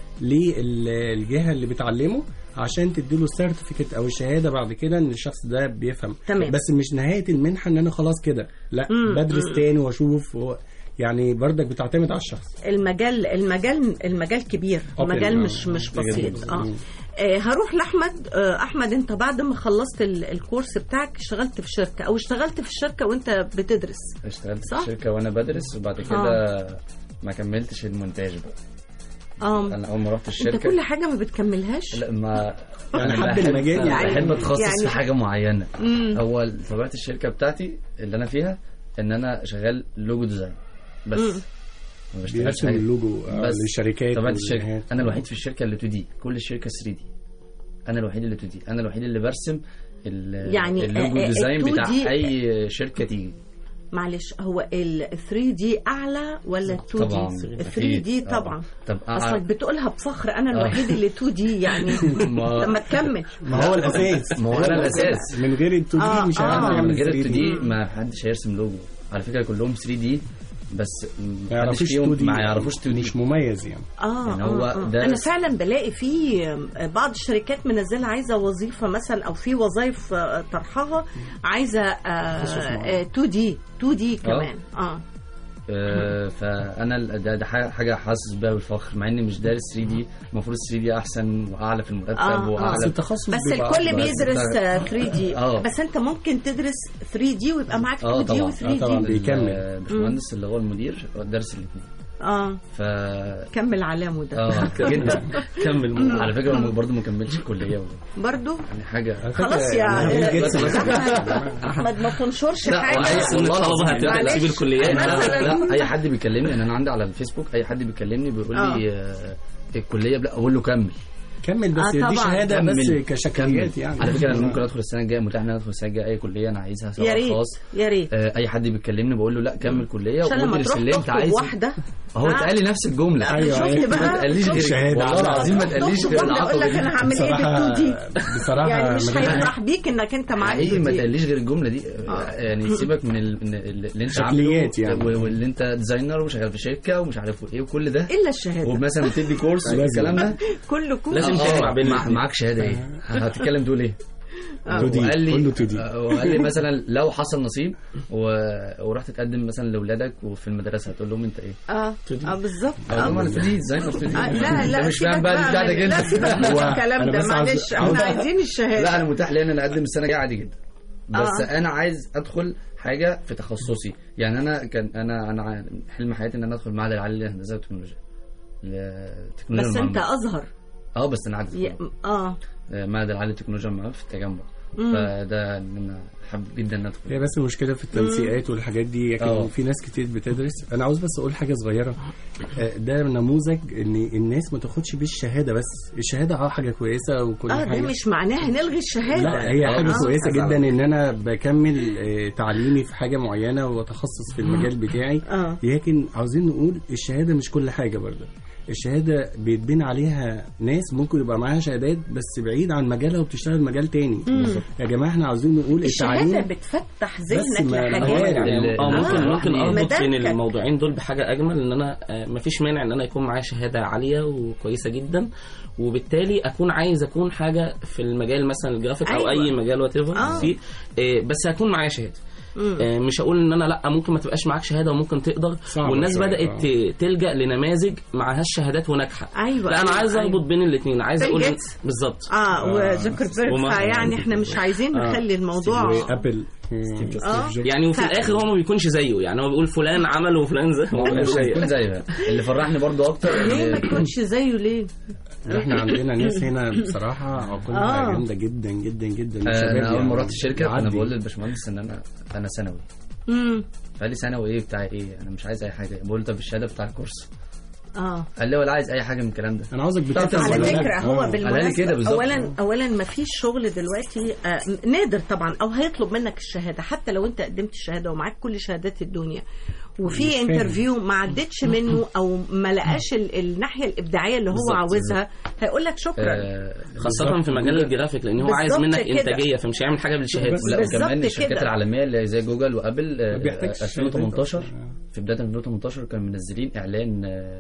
للجهه اللي بتعلمه عشان تديله السيرتيفيكت او الشهاده بعد كده ان الشخص ده بيفهم تمام. بس مش نهايه المنحه ان انا خلاص كده لا مم. بدرس مم. تاني واشوف و... يعني بردك بتعتمد على الشخص المجال المجال المجال كبير أوكي. المجال آه. مش مش جدا. بسيط اه مم. آه، هروح لاحمد آه، احمد انت بعد ما خلصت ال- الكورس بتاعك اشتغلت في شركه او اشتغلت في الشركه وانت بتدرس اشتغلت صح؟ في شركه وانا بدرس وبعد كده ما كملتش المونتاج بقى اه انا اول ما رحت انت الشركه كل حاجه ما بتكملهاش لا ما يعني أنا حب بحب- المجال يعني يعني- بحب اتخصص يعني- في حاجه معينه مم. هو طبيعه الشركه بتاعتي اللي انا فيها ان انا شغال لوجو ديزاين بس مم. ما بشتغلش بيرسم حاجه اللوجو آه، بس للشركات طبيعه الشركه والجهات. انا الوحيد في الشركه اللي 2 دي كل الشركه 3 دي انا الوحيد اللي 2 دي انا الوحيد اللي برسم ال- يعني اللوجو آه، آه، ديزاين ال 2D بتاع اي شركه تيجي معلش هو ال 3 دي اعلى ولا 2 طبعا دي 3 دي أكيد. آه. طبعا طب اصلك بتقولها بفخر انا آه. الوحيد اللي 2 دي يعني ما- لما تكمل ما هو الاساس ما هو انا الاساس من غير ال 2 آه، دي مش آه. هيعرف من يعمل غير 3 ال 2 دي دي ما حدش هيرسم لوجو على فكره كلهم 3 دي بس ما محدش يعرفوش فيهم 2 دي ما يعرفوش 2 دي مش مميز يعني اه يعني هو آه، آه. ده- انا فعلا بلاقي في بعض الشركات منزله عايزه وظيفه مثلا او في وظائف آه، طرحها عايزه تخصص معين. 2 دي 2 دي كمان اه آه، فانا ال- ده, ده حاجه حاجة حاسس بيها بالفخر مع اني مش دارس 3 دي المفروض 3 دي احسن واعلى في المرتب آه، آه. واعلى بس التخصص بس بيبقى الكل أكبر. بيدرس 3 دي آه. بس انت ممكن تدرس 3 دي ويبقى معاك اه 2 دي طبعا و3 آه، طبعا. دي بيكمل. الباشمهندس اللي هو المدير درس الاثنين اه ف كمل علامه ده اه جدا كمل على فكره هو برضه ما كملش الكليه برضو يعني حاجه على فكرة خلاص يا يعني آه، بيل جيتس مثلا احمد ما تنشرش لا، حاجه وعايز ان الطلبه هتبدا معلش. تسيب الكليات مثلاً. لا اي حد بيكلمني يعني انا عندي على الفيسبوك اي حد بيكلمني بيقول لي آه، الكليه لا اقول له كمل كمل بس آه، دي طبعاً. شهاده كمل. بس كشكليات كمل. يعني على فكره انا ممكن ادخل السنه الجايه متاح ان أنا ادخل السنه الجايه اي كليه انا عايزها يا سواء ريت خاص يا ريت آه، اي حد بيكلمني بقول له لا كمل كليه عشان لما وادرس تروح اللي انت تخطب عايزه واحده هو آه. اتقال لي نفس الجمله أيوة، شفت أيوة. بقى ما تقاليش غير شهادة والله على- العظيم ما تقاليش غير يقول العقبه لك دي انا هعمل ايه بصراحه بالتو دي بصراحه يعني مش مدام- هيفرح بيك انك انت معاك حقيقي ما دي. تقاليش غير الجمله دي يعني سيبك من ال- من ال- اللي انت شكليات عامله يعني. و- واللي انت ديزاينر وشغال في شركه ومش عارف ايه وكل ده الا الشهاده ومثلا بتدي كورس لازم. والكلام ده كله كله لازم آه، تجمع بين مع- الاتنين. معاك شهاده ايه هتتكلم تقول ايه تو دي وقال لي كله تو دي آه، وقال لي مثلا لو حصل نصيب و... ورحت تقدم مثلا لاولادك وفي المدرسه هتقول لهم انت ايه؟ اه اه بالظبط اقول لهم انا 2 دي ديزاينر 2 دي آه، لا لا أنت مش سيبك فاهم بقى دي بتاعتك من- لا انت سيبك من هو الكلام أنا ده بس عاوز- معلش عاوز- احنا عايزين الشهاده لا انا متاح لي ان انا اقدم السنه الجايه عادي جدا بس آه. انا عايز ادخل حاجه في تخصصي يعني انا كان انا انا ع- حلم حياتي ان انا ادخل معهد العالي للهندسه والتكنولوجيا لتكنولوجيا بس انت المعلومات. ازهر اه بس انا عادي يا- اه معهد العالي للتكنولوجيا المعلومات في التجمع مم. فده ان انا حابب جدا ان ادخل هي بس المشكله في التنسيقات والحاجات دي لكن آه. في ناس كتير بتدرس انا عاوز بس اقول حاجه صغيره آه، ده نموذج ان الناس ما تاخدش بالشهاده بس الشهاده اه حاجه كويسه وكل اه ده حاجه مش معناها نلغي الشهاده لا هي حاجه آه. كويسه جدا ان انا بكمل آه، تعليمي في حاجه معينه واتخصص في المجال بتاعي اه لكن عاوزين نقول الشهاده مش كل حاجه برضه الشهاده بيتبني عليها ناس ممكن يبقى معاها شهادات بس بعيد عن مجالها وبتشتغل مجال تاني يا جماعه احنا عاوزين نقول الشهاده التعليم بتفتح بس ذهنك ما- لحاجات هو يعني اه ممكن آه. ممكن اربط بين مداركك. الموضوعين دول بحاجه اجمل ان انا آه، مفيش مانع ان انا يكون معايا شهاده عاليه وكويسه جدا وبالتالي اكون عايز اكون حاجه في المجال مثلا الجرافيك او أيوة. اي مجال وات آه. فيه آه، بس هكون معايا شهاده مم. آه، مش هقول ان انا لا ممكن ما تبقاش معاك شهاده وممكن تقدر صعبة والناس شوية، بدات آه. ت- تلجا لنماذج معهاش شهادات وناجحه ايوه لا انا أيوة، عايز أيوة. اربط بين الاثنين عايز بيل اقول إن- جيتس. بالظبط اه وزوكربيرج وما- فيعني احنا مش عايزين آه. نخلي الموضوع ابل آه. يعني وفي ف- الاخر هو ما بيكونش زيه يعني هو بيقول فلان عمل وفلان زي هو مش مش زيه هيكون زيها اللي فرحني برضو اكتر ليه ما إن- يكونش زيه ليه؟ احنا عندنا ناس هنا بصراحه عقولها آه. جامده جدا جدا جدا آه، شباب انا اول يعني ما رحت الشركه انا بيعدي. بقول للباشمهندس ان انا انا ثانوي امم فقال لي ثانوي ايه بتاع ايه انا مش عايز اي حاجه بقول له طب الشهاده بتاع الكورس اه قال لي ولا عايز اي حاجه من الكلام ده انا عاوزك بتفهم على ولا لا؟ فكره هو آه. قالها لي كده بالمناسبه بالظبط. اولا اولا ما فيش شغل دلوقتي آه نادر طبعا او هيطلب منك الشهاده حتى لو انت قدمت الشهاده ومعاك كل شهادات الدنيا مش وفي فاهم. انترفيو ما عدتش منه او ما لقاش ال- الناحيه الابداعيه اللي هو بالظبط. عاوزها هيقول لك شكرا آه، خاصة في مجال الجرافيك لأن هو عايز بالظبط منك كده. إنتاجية فمش هيعمل حاجة بالشهادة بس- لا بالظبط وكمان الشركات كده. العالميه اللي زي جوجل وابل آه، ما بيحتاجش آه، 2018 شهادات. في بدايه 2018 كانوا منزلين اعلان آه،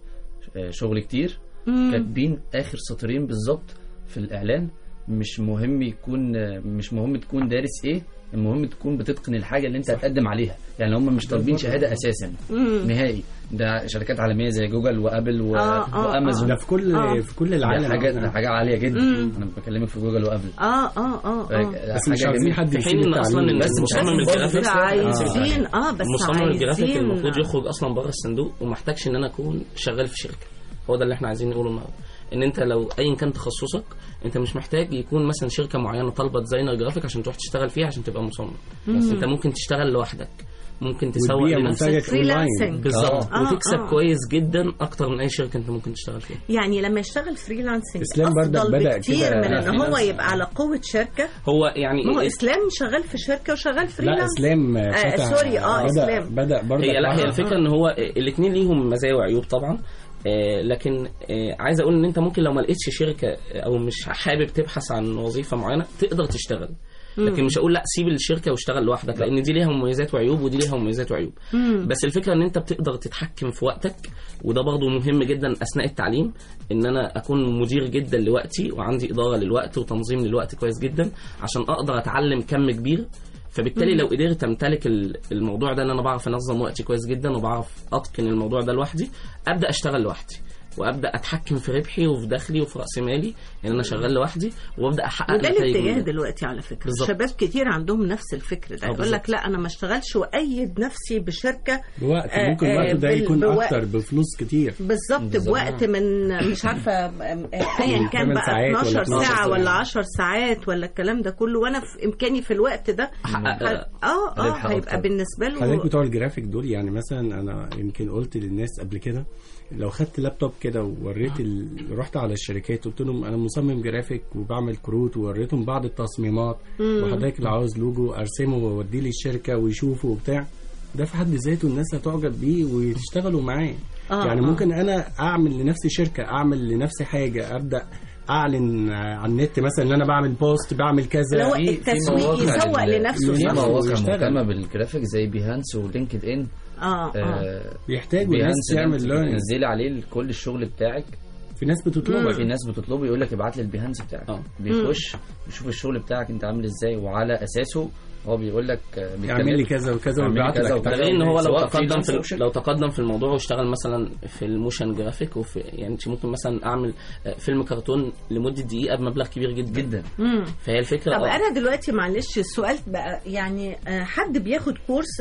آه، شغل كتير مم. كاتبين اخر سطرين بالظبط في الاعلان مش مهم يكون آه، مش مهم تكون دارس ايه المهم تكون بتتقن الحاجه اللي انت هتقدم عليها يعني هم مش طالبين شهاده اساسا مم. نهائي ده شركات عالميه زي جوجل وابل و... آه، آه، وامازون ده في كل آه. في كل دي العالم حاجه إحنا- ده حاجه عاليه جدا مم. انا بكلمك في جوجل وابل اه اه اه اه بس مش حاجة عايزين جميلة. حد في يسيب حين إن أصلاً التعليم إن بس مش المصمم عايزين الجرافيك بس عايزين اه بس مصمم الجرافيك عايزين المفروض يخرج اصلا بره الصندوق وما احتاجش ان انا اكون شغال في شركه هو ده اللي احنا عايزين نقوله النهارده ان انت لو ايا كان تخصصك انت مش محتاج يكون مثلا شركه معينه طالبه ديزاينر جرافيك عشان تروح تشتغل فيها عشان تبقى مصمم بس انت ممكن تشتغل لوحدك ممكن تسوق وتبيع لنفسك منتجك اونلاين فريلانسنج. بالظبط آه. وتكسب آه. كويس جدا اكتر من اي شركه انت ممكن تشتغل فيها يعني لما يشتغل فريلانسنج إسلام بردك افضل بدأ بكتير كده من ان هو فريلانس. يبقى على قوه شركه هو يعني ما هو اسلام شغال في شركه وشغال لا فريلانس اسلام آه، فتح سوري، آه، بدأ إسلام. بدا برضه هي لا هي الفكره ان هو الاثنين ليهم مزايا وعيوب طبعا آه، لكن آه، عايز اقول ان انت ممكن لو ما لقيتش شركه آه، او مش حابب تبحث عن وظيفه معينه تقدر تشتغل لكن مش هقول لا سيب الشركه واشتغل لوحدك لان دي ليها مميزات وعيوب ودي ليها مميزات وعيوب بس الفكره ان انت بتقدر تتحكم في وقتك وده برضه مهم جدا اثناء التعليم ان انا اكون مدير جدا لوقتي وعندي اداره للوقت وتنظيم للوقت كويس جدا عشان اقدر اتعلم كم كبير فبالتالي لو قدرت امتلك ال- الموضوع ده ان انا بعرف انظم وقتي كويس جدا وبعرف اتقن الموضوع ده لوحدي ابدا اشتغل لوحدي وابدا اتحكم في ربحي وفي دخلي وفي راس مالي ان انا شغال لوحدي وابدا احقق وده نتائج الاتجاه من ده. دلوقتي على فكره بالظبط. شباب كتير عندهم نفس الفكر ده آه، يقول لك بالظبط. لا انا ما اشتغلش وايد نفسي بشركه بوقت آه، ممكن آه، الوقت ده بال- يكون بوقت. اكتر بفلوس كتير بالظبط بالظبط. بوقت من مش عارفه آه، ايا كان تمن بقى ساعات ولا 12 12 ساعه ساعة. ولا 10 ساعات ولا الكلام ده كله وانا في امكاني في الوقت ده أحقق اه اه ربح هيبقى أكتر. بالنسبه حضرتك له بتوع الجرافيك دول يعني مثلا انا يمكن قلت للناس قبل كده لو خدت لابتوب كده ووريت ال... رحت على الشركات قلت لهم انا مصمم جرافيك وبعمل كروت ووريتهم بعض التصميمات وحضرتك اللي عاوز لوجو ارسمه واوديه للشركه ويشوفه وبتاع ده في حد ذاته الناس هتعجب بيه وتشتغلوا معاه آه، يعني آه. ممكن انا اعمل لنفسي شركه اعمل لنفسي حاجه ابدا اعلن على النت مثلا ان انا بعمل بوست بعمل كذا اللي هو في- في التسويق مواقع يسوق لل- لنفسه في نفسه مواقع ويشتغل. مهتمه بالجرافيك زي بيهانس ولينكد ان اه اه آه، بيحتاجوا ناس بيهانس ده تعمل انت learning. بتنزلي عليه كل الشغل بتاعك في ناس بتطلبها في ناس بتطلبه يقول لك ابعت لي البيهانس بتاعك آه. بيخش يشوف الشغل بتاعك انت عامل ازاي وعلى اساسه هو بيقول لك آه، بيتكلم- اعمل لي كذا وكذا اعمل لي ويبعت كذا لك وكذا. ده غير ان هو لو سواء تقدم freelance أو في شركة. لو تقدم في الموضوع واشتغل مثلا في الموشن جرافيك وفي يعني انت ممكن مثلا اعمل آه، فيلم كارتون لمده دقيقه بمبلغ كبير جدا جدا مم. فهي الفكره طب آه، انا دلوقتي معلش السؤال بقى يعني آه، حد بياخد كورس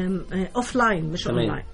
اوف لاين مش تمام. اونلاين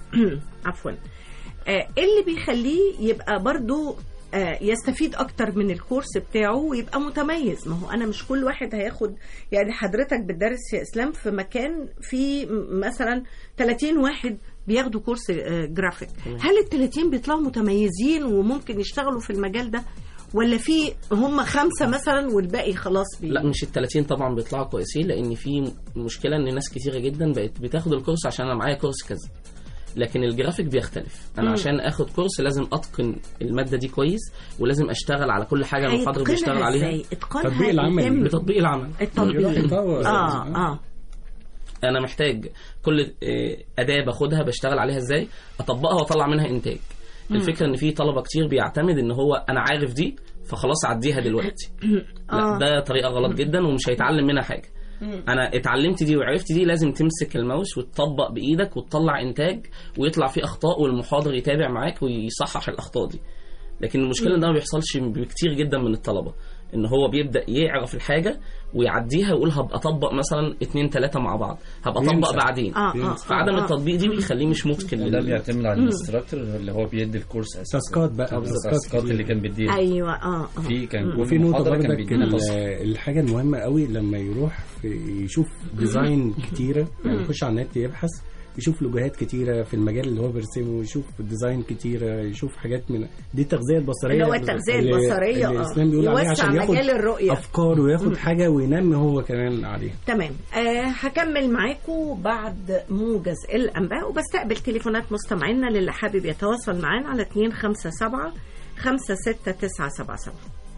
عفوا آه، ايه اللي بيخليه يبقى برضو آه، يستفيد اكتر من الكورس بتاعه ويبقى متميز ما هو انا مش كل واحد هياخد يعني حضرتك بتدرس يا اسلام في مكان فيه م- مثلا 30 واحد بياخدوا كورس آه، جرافيك هل ال 30 بيطلعوا متميزين وممكن يشتغلوا في المجال ده ولا في هم خمسه مثلا والباقي خلاص بي... لا مش ال 30 طبعا بيطلعوا كويسين لان في مشكله ان ناس كتيره جدا بقت بتاخد الكورس عشان انا معايا كورس كذا لكن الجرافيك بيختلف انا مم. عشان اخد كورس لازم اتقن الماده دي كويس ولازم اشتغل على كل حاجه المحاضر هيتقنها بيشتغل عليها ازاي؟ اتقانها تطبيق العمل. يتم بتطبيق العمل التطبيق يطور. اه اه انا محتاج كل آه، اداه باخدها بشتغل عليها ازاي اطبقها واطلع منها انتاج الفكره ان في طلبه كتير بيعتمد ان هو انا عارف دي فخلاص عديها دلوقتي آه. لا ده طريقه غلط جدا ومش هيتعلم منها حاجه انا اتعلمت دي وعرفت دي لازم تمسك الماوس وتطبق بايدك وتطلع انتاج ويطلع فيه اخطاء والمحاضر يتابع معاك ويصحح الاخطاء دي لكن المشكله ان ده ما بيحصلش بكتير جدا من الطلبه ان هو بيبدا يعرف الحاجه ويعديها ويقول هبقى اطبق مثلا اتنين تلاته مع بعض هبقى اطبق ينسى. بعدين آه، آه، فعدم آه. التطبيق دي بيخليه مش متقن ده لل- بيعتمد على مم. الانستراكتور اللي هو بيدي الكورس اساسا تاسكات بقى، آه، تاسكات التاسكات اللي كان بيديها ايوه اه آه. في كان مم. كل وفي نقطة محاضرة كان برضك بيدينا ال- تاسك الحاجة المهمة قوي لما يروح في يشوف ديزاين كتيرة يعني مم. يخش على النت يبحث يشوف لوجوهات كتيرة في المجال اللي هو بيرسمه يشوف ديزاين كتيرة يشوف حاجات من دي التغذية البصرية اللي هو التغذية اللي- البصرية، اللي آه. الإسلام بيقول عليها يوسع عشان ياخد مجال الرؤية. أفكار وياخد مم. حاجة وينمي هو كمان عليها تمام آه هكمل معاكم بعد موجز الانباء وبستقبل تليفونات مستمعينا للي حابب يتواصل معانا على 257 56977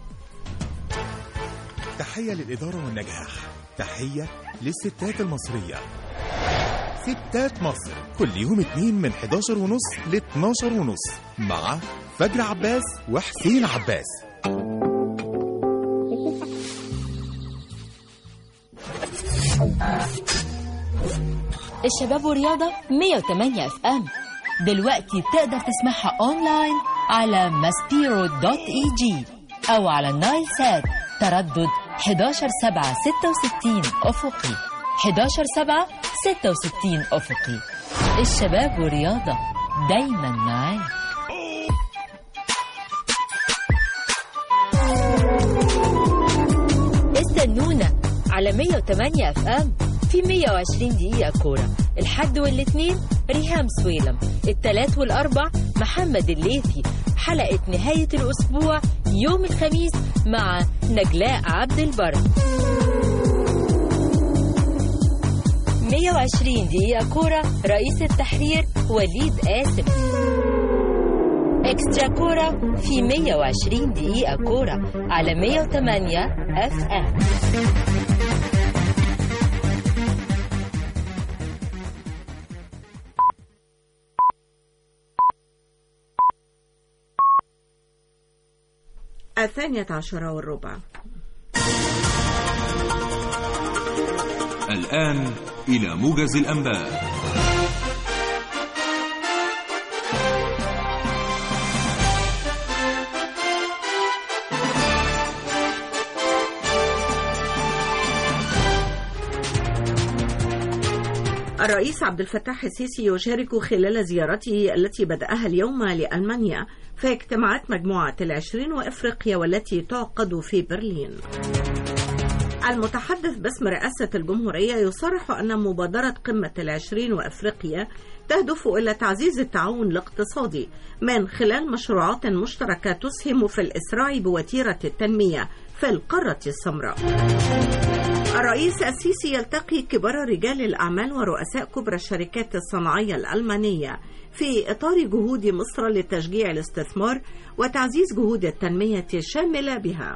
تحية للإدارة والنجاح تحية للستات المصرية ستات مصر كل يوم اتنين من 11 ونص ل 12 ونص مع فجر عباس وحسين عباس الشباب ورياضة 108 اف ام دلوقتي تقدر تسمعها اونلاين على ماسبيرو دوت اي جي او على النايل سات تردد 11 7 66 افقي 11 7 66 افقي الشباب ورياضة دايما معاك استنونا على 108 اف ام في 120 دقيقة كورة الحد والاثنين ريهام سويلم التلات والأربع محمد الليثي حلقة نهاية الأسبوع يوم الخميس مع نجلاء عبد البر 120 دقيقة كورة رئيس التحرير وليد قاسم اكسترا كورة في 120 دقيقة كورة على 108 اف ام الثانية عشرة والربع الآن إلى موجز الأنباء الرئيس عبد الفتاح السيسي يشارك خلال زيارته التي بدأها اليوم لألمانيا في اجتماعات مجموعة العشرين وإفريقيا والتي تعقد في برلين المتحدث باسم رئاسة الجمهورية يصرح أن مبادرة قمة العشرين وأفريقيا تهدف إلى تعزيز التعاون الاقتصادي من خلال مشروعات مشتركة تسهم في الإسراع بوتيرة التنمية في القارة السمراء الرئيس السيسي يلتقي كبار رجال الأعمال ورؤساء كبرى الشركات الصناعية الألمانية في إطار جهود مصر لتشجيع الاستثمار وتعزيز جهود التنمية الشاملة بها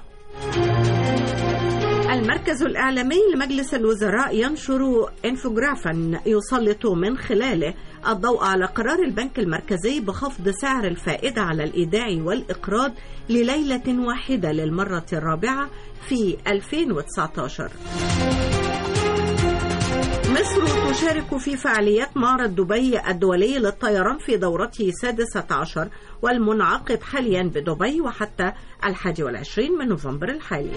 المركز الإعلامي لمجلس الوزراء ينشر انفوجرافا يسلط من خلاله الضوء على قرار البنك المركزي بخفض سعر الفائدة على الإيداع والإقراض لليلة واحدة للمرة الرابعة في 2019 مصر تشارك في فعاليات معرض دبي الدولي للطيران في دورته السادسة عشر والمنعقد حاليا بدبي وحتى الحادي والعشرين من نوفمبر الحالي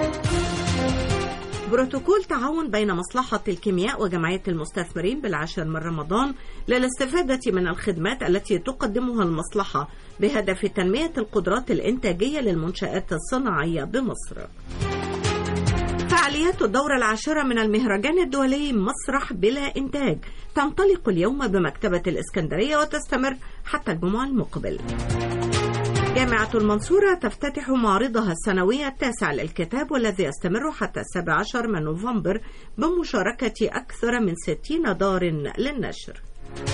بروتوكول تعاون بين مصلحة الكيمياء وجمعية المستثمرين بالعاشر من رمضان للاستفادة من الخدمات التي تقدمها المصلحة بهدف تنمية القدرات الإنتاجية للمنشآت الصناعية بمصر. فعاليات الدورة العاشرة من المهرجان الدولي مسرح بلا إنتاج تنطلق اليوم بمكتبة الإسكندرية وتستمر حتى الجمعة المقبل. جامعة المنصورة تفتتح معرضها السنوي التاسع للكتاب والذي يستمر حتى السابع عشر من نوفمبر بمشاركة أكثر من ستين دار للنشر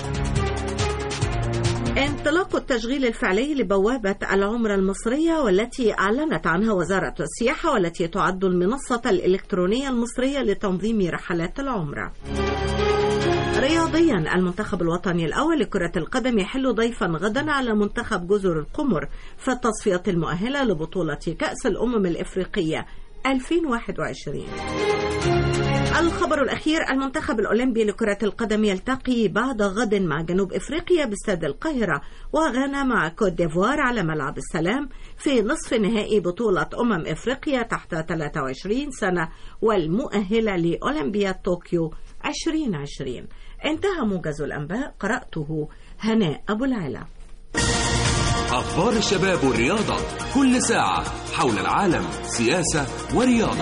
انطلاق التشغيل الفعلي لبوابة العمرة المصرية والتي أعلنت عنها وزارة السياحة والتي تعد المنصة الإلكترونية المصرية لتنظيم رحلات العمرة رياضيا المنتخب الوطني الأول لكرة القدم يحل ضيفا غدا على منتخب جزر القمر في التصفيات المؤهلة لبطولة كأس الأمم الإفريقية 2021 الخبر الأخير المنتخب الأولمبي لكرة القدم يلتقي بعد غد مع جنوب إفريقيا باستاد القاهرة وغانا مع كوت ديفوار على ملعب السلام في نصف نهائي بطولة أمم إفريقيا تحت 23 سنة والمؤهلة لأولمبياد طوكيو 2020 انتهى موجز الأنباء قرأته هناء أبو العلا أخبار الشباب والرياضة كل ساعة حول العالم سياسة ورياضة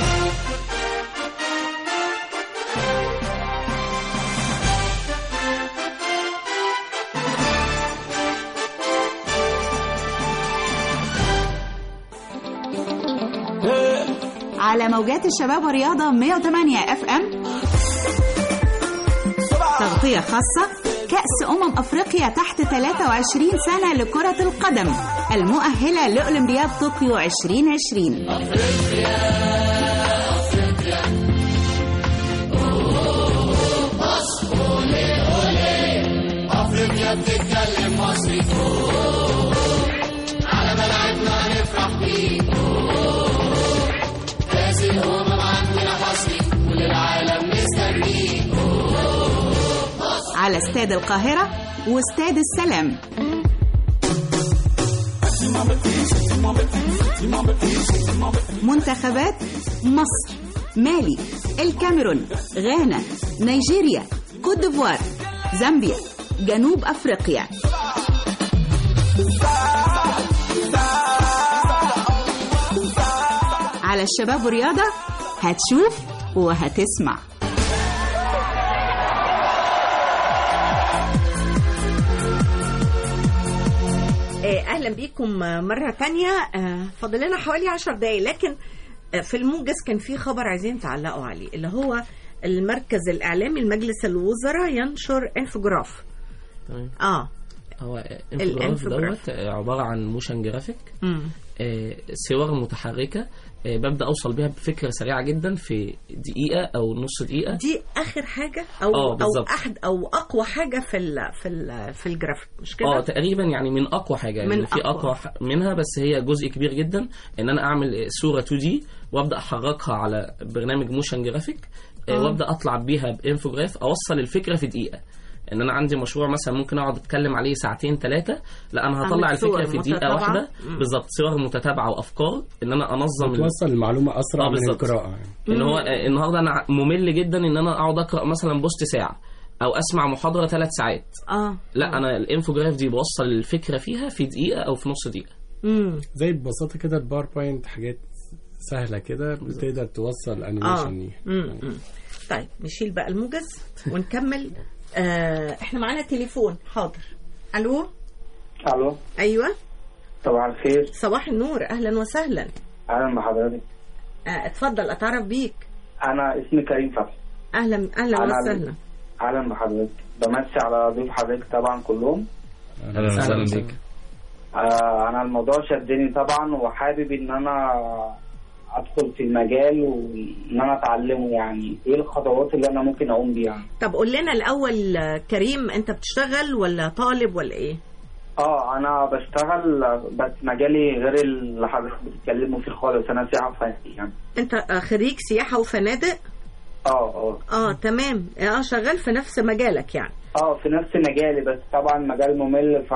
على موجات الشباب والرياضة 108 اف ام تغطية خاصة كأس أمم أفريقيا تحت 23 سنة لكرة القدم المؤهلة لأولمبياد طوكيو 2020 افريقيا بتتكلم مصري على ملعبنا هنفرح بيه كاس الامم عندنا حصري كل العالم مستنيه على استاد القاهرة واستاد السلام منتخبات مصر مالي الكاميرون غانا نيجيريا كوت ديفوار زامبيا جنوب افريقيا على الشباب والرياضة هتشوف وهتسمع آه، اهلا بيكم آه، مره تانية آه، فاضل لنا حوالي عشر دقايق لكن آه، في الموجز كان في خبر عايزين تعلقوا عليه اللي هو المركز الاعلامي لمجلس الوزراء ينشر انفوجراف تمام اه هو الانفوجراف. انفوجراف دوت عبارة عن موشن جرافيك مم. آه، صور متحركة آه، ببدأ أوصل بيها بفكرة سريعة جدا في دقيقة أو نص دقيقة دي اخر حاجه او آه، او بالظبط. احد او اقوى حاجه في ال في ال في الجرافيك مش كده اه تقريبا يعني من اقوى حاجه من يعني في أقوى. اقوى ح- منها بس هي جزء كبير جدا ان انا اعمل صوره 2 دي وابدا احركها على برنامج موشن جرافيك آه، آه. وابدا اطلع بيها بانفوجراف اوصل الفكره في دقيقه ان انا عندي مشروع مثلا ممكن اقعد اتكلم عليه ساعتين ثلاثه لا انا هطلع أعمل صور الفكره في دقيقه متتابعة. واحده مم. بالظبط صور متتابعه وافكار ان انا انظم ال- توصل المعلومة أسرع آه، من بالظبط. القراءة يعني. ان هو آه، النهارده انا ممل جدا ان انا اقعد اقرا مثلا بوست ساعه او اسمع محاضره ثلاث ساعات اه لا انا الانفوجراف دي بوصل الفكره فيها في دقيقه او في نص دقيقه امم زي ببساطة كده الباوربوينت حاجات سهلة كده بتقدر توصل اه انيميشن ليها مم. مم. طيب نشيل بقى الموجز ونكمل آه احنا معانا تليفون حاضر الو الو ايوه صباح الخير صباح النور اهلا وسهلا اهلا بحضرتك آه اتفضل اتعرف بيك انا اسمي كريم فتحي اهلا اهلا أنا وسهلا اهلا بحضرتك بمسي على ضيوف حضرتك طبعا كلهم اهلا وسهلا بيك آه انا الموضوع شدني طبعا وحابب ان انا ادخل في المجال وان انا اتعلمه يعني ايه الخطوات اللي انا ممكن اقوم بيها طب قول لنا الاول آه، كريم انت بتشتغل ولا طالب ولا ايه اه انا بشتغل بس مجالي غير اللي حضرتك بتتكلموا فيه خالص انا سياحه فني يعني انت آه، خريج سياحه وفنادق اه اه اه تمام اه شغال في نفس مجالك يعني اه في نفس مجالي بس طبعا مجال ممل ف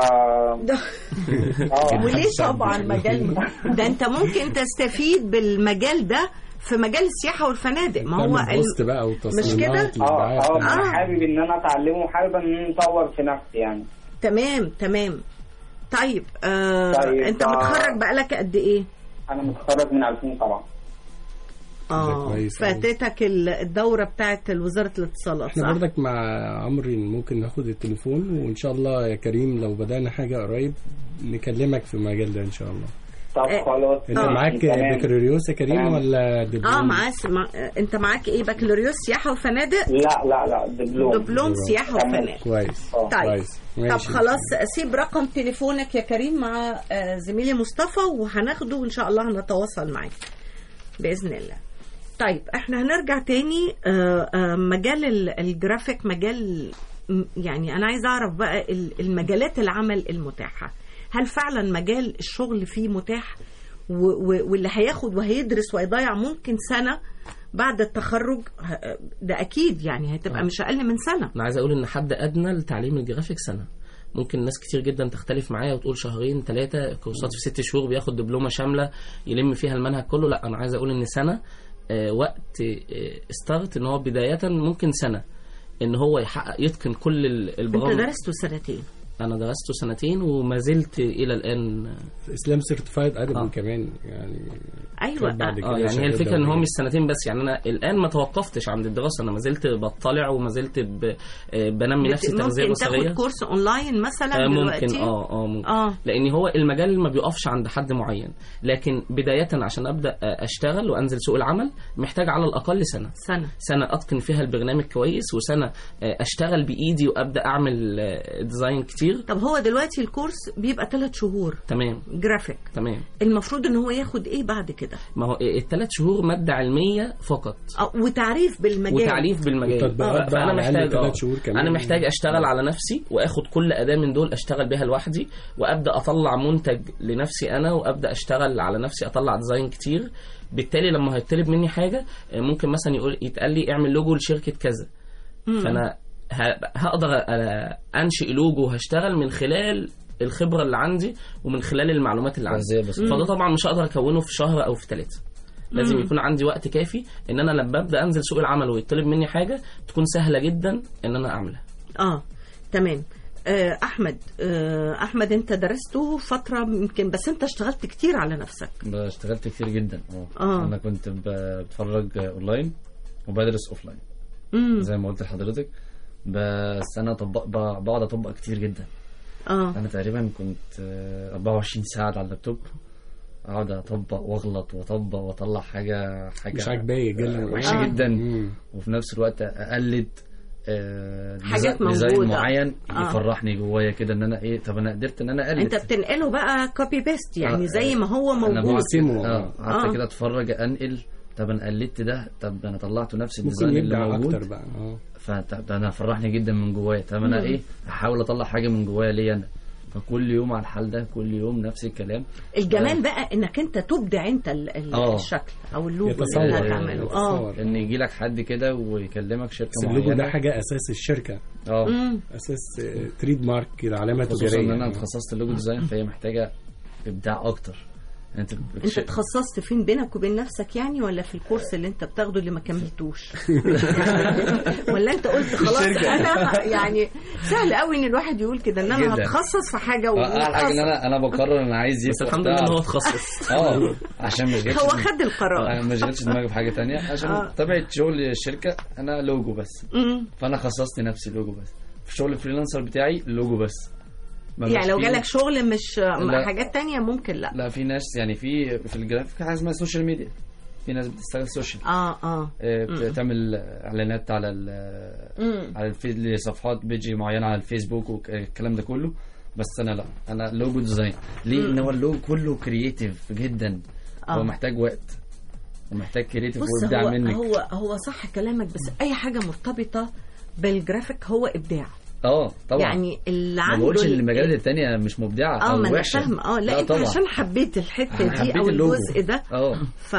اه وليه طبعا مجال ده انت ممكن تستفيد بالمجال ده في مجال السياحه والفنادق ما هو تعمل بوست بقى وتصميمات مش كده؟ اه اه آه. انا حابب ان انا اتعلمه وحابب ان انا اطور في نفسي يعني تمام تمام طيب, آه طيب، انت آه. متخرج بقالك قد ايه انا متخرج من 2007 اه كويس أوي. فاتتك ال- الدوره بتاعت وزاره الاتصالات احنا صح برضك مع عمرو ممكن ناخد التليفون وان شاء الله يا كريم لو بدأنا حاجة قريب نكلمك في المجال ده ان شاء الله طب خلاص انت آه. معاك تمام. بكالوريوس يا كريم تمام. ولا دبلوم؟ اه معاك مع... انت معاك ايه بكالوريوس سياحه وفنادق لا لا لا دبلوم دبلوم سياحه تمام. وفنادق كويس طيب كويس طب ماشي. خلاص سيب رقم تليفونك يا كريم مع آه، زميلي مصطفى وهناخده وان شاء الله هنتواصل معاك باذن الله طيب احنا هنرجع تاني آه، آه، مجال ال- الجرافيك مجال م- يعني انا عايز اعرف بقى ال- المجالات العمل المتاحه هل فعلا مجال الشغل فيه متاح و- و- واللي هياخد وهيدرس وهيضيع ممكن سنه بعد التخرج ه- ده اكيد يعني هتبقى آه. مش اقل من سنه انا عايز اقول ان حد ادنى لتعليم الجرافيك سنه ممكن ناس كتير جدا تختلف معايا وتقول شهرين ثلاثة كورسات في ست شهور بياخد دبلومة شاملة يلم فيها المنهج كله لا أنا عايز أقول إن سنة آه، وقت ستارت إن هو بداية ممكن سنة إن هو يحقق يتقن كل ال- انت البرامج درسته سنتين أنا درسته سنتين وما زلت إلى الآن اسلام سيرتيفايد ادبي آه. كمان يعني ايوه خد بعد كده اه يعني هي شهادة الفكره ان هو دولية. مش سنتين بس يعني انا الان ما توقفتش عند الدراسه انا ما زلت بطلع وما زلت ب... آه، بنمي نفسي تغذيه ممكن بصريه تاخد كورس اونلاين مثلا آه دلوقتي ممكن اه اه ممكن اه لان هو المجال ما بيقفش عند حد معين لكن بدايه عشان ابدا آه، اشتغل وانزل سوق العمل محتاج على الاقل سنه سنه سنه اتقن فيها البرنامج كويس وسنه آه، اشتغل بايدي وابدا اعمل آه، ديزاين كتير طب هو دلوقتي الكورس بيبقى ثلاث شهور تمام جرافيك تمام المفروض ان هو ياخد ايه بعد كده ما هو الثلاث شهور ماده علميه فقط آه، وتعريف بالمجال وتعريف بالمجال وتطبيقات ف- بقى فانا على الأقل محتاج تلات آه، شهور كمان. انا محتاج اشتغل على نفسي واخد كل اداه من دول اشتغل بيها لوحدي وابدا اطلع منتج لنفسي انا وابدا اشتغل على نفسي اطلع ديزاين كتير بالتالي لما هيطلب مني حاجه آه، ممكن مثلا يقول يتقال لي اعمل لوجو لشركه كذا مم. فانا ه- هقدر أ- انشئ لوجو وهشتغل من خلال الخبره اللي عندي ومن خلال المعلومات اللي عندي تغذية بسيطة. فده طبعا مش هقدر اكونه في شهر او في ثلاثه لازم مم. يكون عندي وقت كافي ان انا لما ابدا انزل سوق العمل ويطلب مني حاجه تكون سهله جدا ان انا اعملها اه تمام آه احمد آه احمد انت درسته فتره يمكن بس انت اشتغلت كتير على نفسك اشتغلت كتير جدا اه آه. انا كنت ب- بتفرج اونلاين وبدرس اوفلاين امم زي ما قلت لحضرتك بس انا طبق ب- بقعد اطبق كتير جدا اه انا تقريبا كنت آه، 24 ساعه على اللابتوب اقعد اطبق واغلط واطبق واطلع حاجه حاجه مش عاجباك جدا. وحشه آه. جدا مم. وفي نفس الوقت اقلد آه، حاجات ديزا- ديزاين موجودة. معين آه. يفرحني جوايا كده ان انا ايه طب انا قدرت ان انا اقلد انت بتنقله بقى كوبي بيست يعني آه، زي ما هو انا موجود بقعد بقسمه. اه قعدت آه. كده اتفرج انقل طب انا قلدت ده طب انا طلعته نفس ممكن الديزاين اللي يبدع موجود اكتر بقى اه فده انا فرحني جدا من جوايا طب انا مم. ايه احاول اطلع حاجه من جوايا ليا انا فكل يوم على الحال ده كل يوم نفس الكلام الجمال بقى انك انت تبدع انت ال- ال- آه. الشكل او اللوجو يتصور اللي يعني، هتعمله اه يتصور. ان يجي لك حد كده ويكلمك شركه بس اللوجو معينه ده حاجه اساس الشركه اه مم. اساس تريد مارك كده علامه خصوصا تجاريه ان انا يعني. اتخصصت لوجو ديزاين فهي محتاجه ابداع اكتر انت انت تخصصت فين بينك وبين نفسك يعني ولا في الكورس اللي انت بتاخده اللي ما كملتوش ولا انت قلت خلاص الشركة. انا يعني سهل قوي ان الواحد يقول كده ان انا جدا. هتخصص في حاجه اه احلى حاجه ان واتخصص. انا انا بقرر انا عايز ايه بس الحمد لله ان هو اتخصص اه عشان مش جاتش هو خد القرار انا مش جاتش دماغي في حاجه تانية عشان آه. طبيعه شغل الشركه انا لوجو بس مم. فانا خصصت نفسي لوجو بس في شغل الفريلانسر بتاعي لوجو بس ما يعني بقاش لو فيه- جالك شغل مش لا. حاجات تانية ممكن لا لا في ناس يعني في في الجرافيك حاجه اسمها السوشيال ميديا في ناس بتستغل السوشيال اه اه آه، مم. بتعمل اعلانات على ال مم. على الفيس لصفحات بيجي معينه على الفيسبوك والكلام ده كله بس انا لا انا لوجو ديزاين ليه مم. ان هو اللوجو كله كرييتيف جدا آه. هو محتاج وقت ومحتاج كرييتيف بص وابداع هو منك هو هو صح كلامك بس اي حاجه مرتبطه بالجرافيك هو ابداع اه طبعا يعني اللي ما عنده بقولش ان ال- المجالات التانية مش مبدعة اه او ما انا وحشة فاهمه اه لا, لا انت طبعا عشان حبيت الحته أنا دي حبيت او اللوجو. الجزء ده اه ف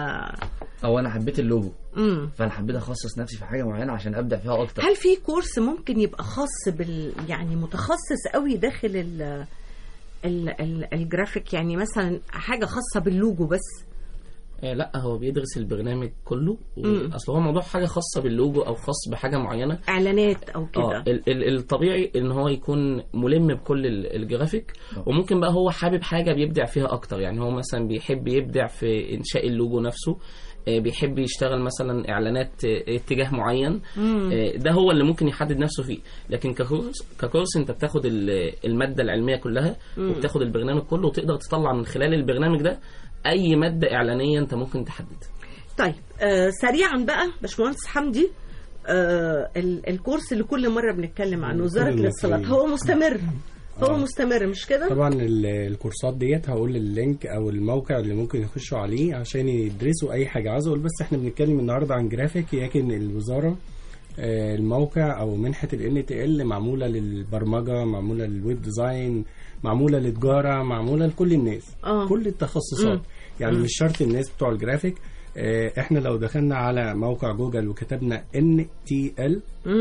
او انا حبيت اللوجو مم. فانا حبيت اخصص نفسي في حاجة معينة عشان ابدع فيها اكتر هل في كورس ممكن يبقى خاص بال يعني متخصص قوي داخل ال ال ال الجرافيك يعني مثلا حاجه خاصه باللوجو بس آه لا هو بيدرس البرنامج كله مم. اصل هو موضوع حاجه خاصه باللوجو او خاص بحاجه معينه اعلانات او اه كده ال- ال- الطبيعي ان هو يكون ملم بكل ال- الجرافيك وممكن بقى هو حابب حاجه بيبدع فيها اكتر يعني هو مثلا بيحب يبدع في انشاء اللوجو نفسه آه، بيحب يشتغل مثلا اعلانات آه، اتجاه معين مم. آه، ده هو اللي ممكن يحدد نفسه فيه لكن ككورس ككورس انت بتاخد ال- الماده العلميه كلها مم. وبتاخد البرنامج كله وتقدر تطلع من خلال البرنامج ده اي ماده اعلانيه انت ممكن تحددها طيب آه سريعا بقى باشمهندس حمدي آه ال- الكورس اللي كل مره بنتكلم عنه وزاره كل الاتصالات المصريين. هو مستمر هو مستمر مش كده؟ طبعا ال- الكورسات ديت هقول اللينك او الموقع اللي ممكن يخشوا عليه عشان يدرسوا اي حاجه عايز اقول بس احنا بنتكلم النهارده عن جرافيك لكن الوزاره آه، الموقع او منحه ال NTL معموله للبرمجه معموله للويب ديزاين معموله للتجاره معموله لكل الناس آه. كل التخصصات مم. يعني مم. مش شرط الناس بتوع الجرافيك آه، احنا لو دخلنا على موقع جوجل وكتبنا NTL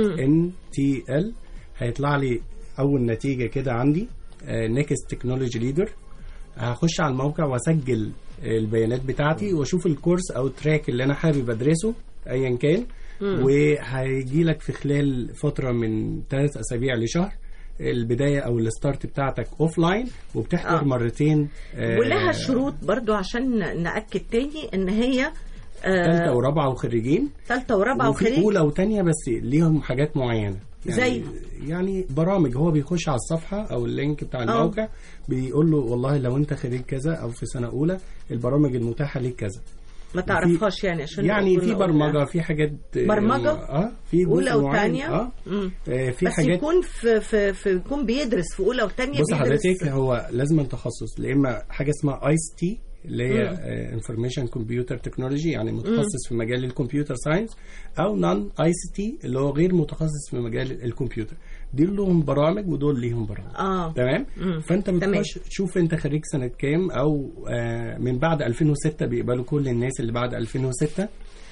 NTL هيطلع لي اول نتيجه كده عندي نيكست تكنولوجي ليدر هخش على الموقع واسجل البيانات بتاعتي واشوف الكورس او التراك اللي انا حابب ادرسه ايا كان مم. وهيجي لك في خلال فتره من ثلاث اسابيع لشهر البدايه او الستارت بتاعتك اوف لاين وبتحضر آه. مرتين آه، ولها شروط برضو عشان نأكد تاني ان هي ثالثه ورابعه وخريجين ثالثه ورابعه وفي وخريج اولى وثانيه بس ليهم حاجات معينه يعني زي؟ يعني برامج هو بيخش على الصفحه او اللينك بتاع آه. الموقع بيقول له والله لو انت خريج كذا او في سنه اولى البرامج المتاحه ليك كذا ما تعرفهاش يعني عشان يعني نقول- في برمجه في حاجات برمجة؟ اه في جزء اولى معين، وثانيه اه مم. آه، في بس حاجات يكون في, في, في يكون بيدرس في اولى وثانيه بص بيدرس حضرتك هو لازم تخصص يا اما حاجه اسمها اي اس تي اللي هي مم. انفورميشن كمبيوتر تكنولوجي يعني متخصص في مجال الكمبيوتر ساينس او نون اي سي تي اللي هو غير متخصص في مجال الكمبيوتر دول لهم برامج ودول ليهم برامج اه تمام مم. فانت تمام. بتخش تشوف انت خريج سنه كام او آه من بعد 2006 بيقبلوا كل الناس اللي بعد 2006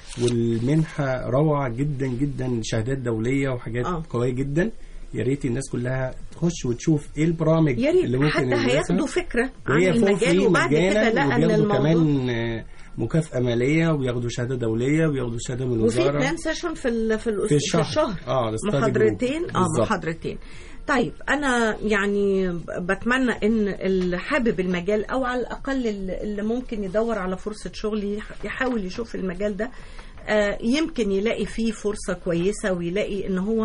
والمنحه روعه جدا جدا شهادات دوليه وحاجات آه. قويه جدا يا ريت الناس كلها تخش وتشوف ايه البرامج يا ريت اللي ممكن حتى يدرسها. هياخدوا فكره عن وهي فوق المجال free وبعد كده مجانا لقى ان وبياخدوا الموضوع كمان آه، مكافأة مالية وبياخدوا شهادة دولية وبياخدوا شهادة من وفي الوزارة بلان سيشن في ال في, ال في الشهر. في الشهر اه الستادي محاضرتين جروب. اه بالظبط. محاضرتين طيب انا يعني بتمنى ان اللي حابب المجال او على الاقل اللي اللي ممكن يدور على فرصه شغل يح- يحاول يشوف المجال ده آه، يمكن يلاقي فيه فرصه كويسه ويلاقي ان هو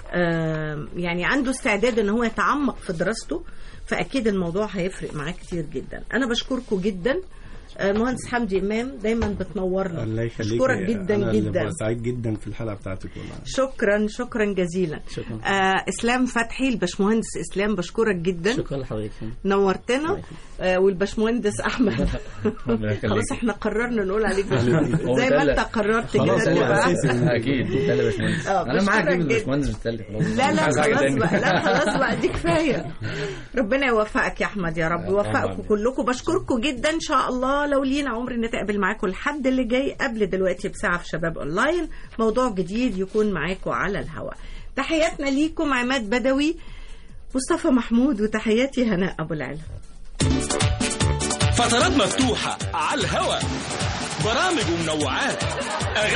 آه، يعني عنده استعداد ان هو يتعمق في دراسته فاكيد الموضوع هيفرق معاه كتير جدا انا بشكركم جدا آه، المهندس حمدي امام دايما بتنورنا الله يخليك اشكرك جدا أنا اللي جدا ببقى سعيد جدا في الحلقة بتاعتك والله شكرا شكرا جزيلا شكرا آه اسلام فتحي الباشمهندس اسلام بشكرك جدا شكرا لحضرتك نورتنا آه والباشمهندس احمد ربنا يخليك. خلاص احنا قررنا نقول عليك هو باشمهندس زي ده ما اللي- انت قررت خلاص كده هو تبقى. أساسي. اكيد ده اللي باشمهندس آه، انا معاك بشكرك جدا جدا. باشمهندس بالتالي خلاص لا مش لا عايز حاجة خلاص تاني. بقى لا خلاص بقى دي كفايه ربنا يوفقك يا احمد يا رب آه، يوفقكم طبعاً. كلكم بشكركم جدا ان شاء الله لو لينا عمر نتقابل معاكم الحد اللي جاي قبل دلوقتي بساعه في شباب اونلاين موضوع جديد يكون معاكم على الهواء تحياتنا ليكم عماد بدوي مصطفى محمود وتحياتي هناء ابو العلا فترات مفتوحة على الهوا برامج ومنوعات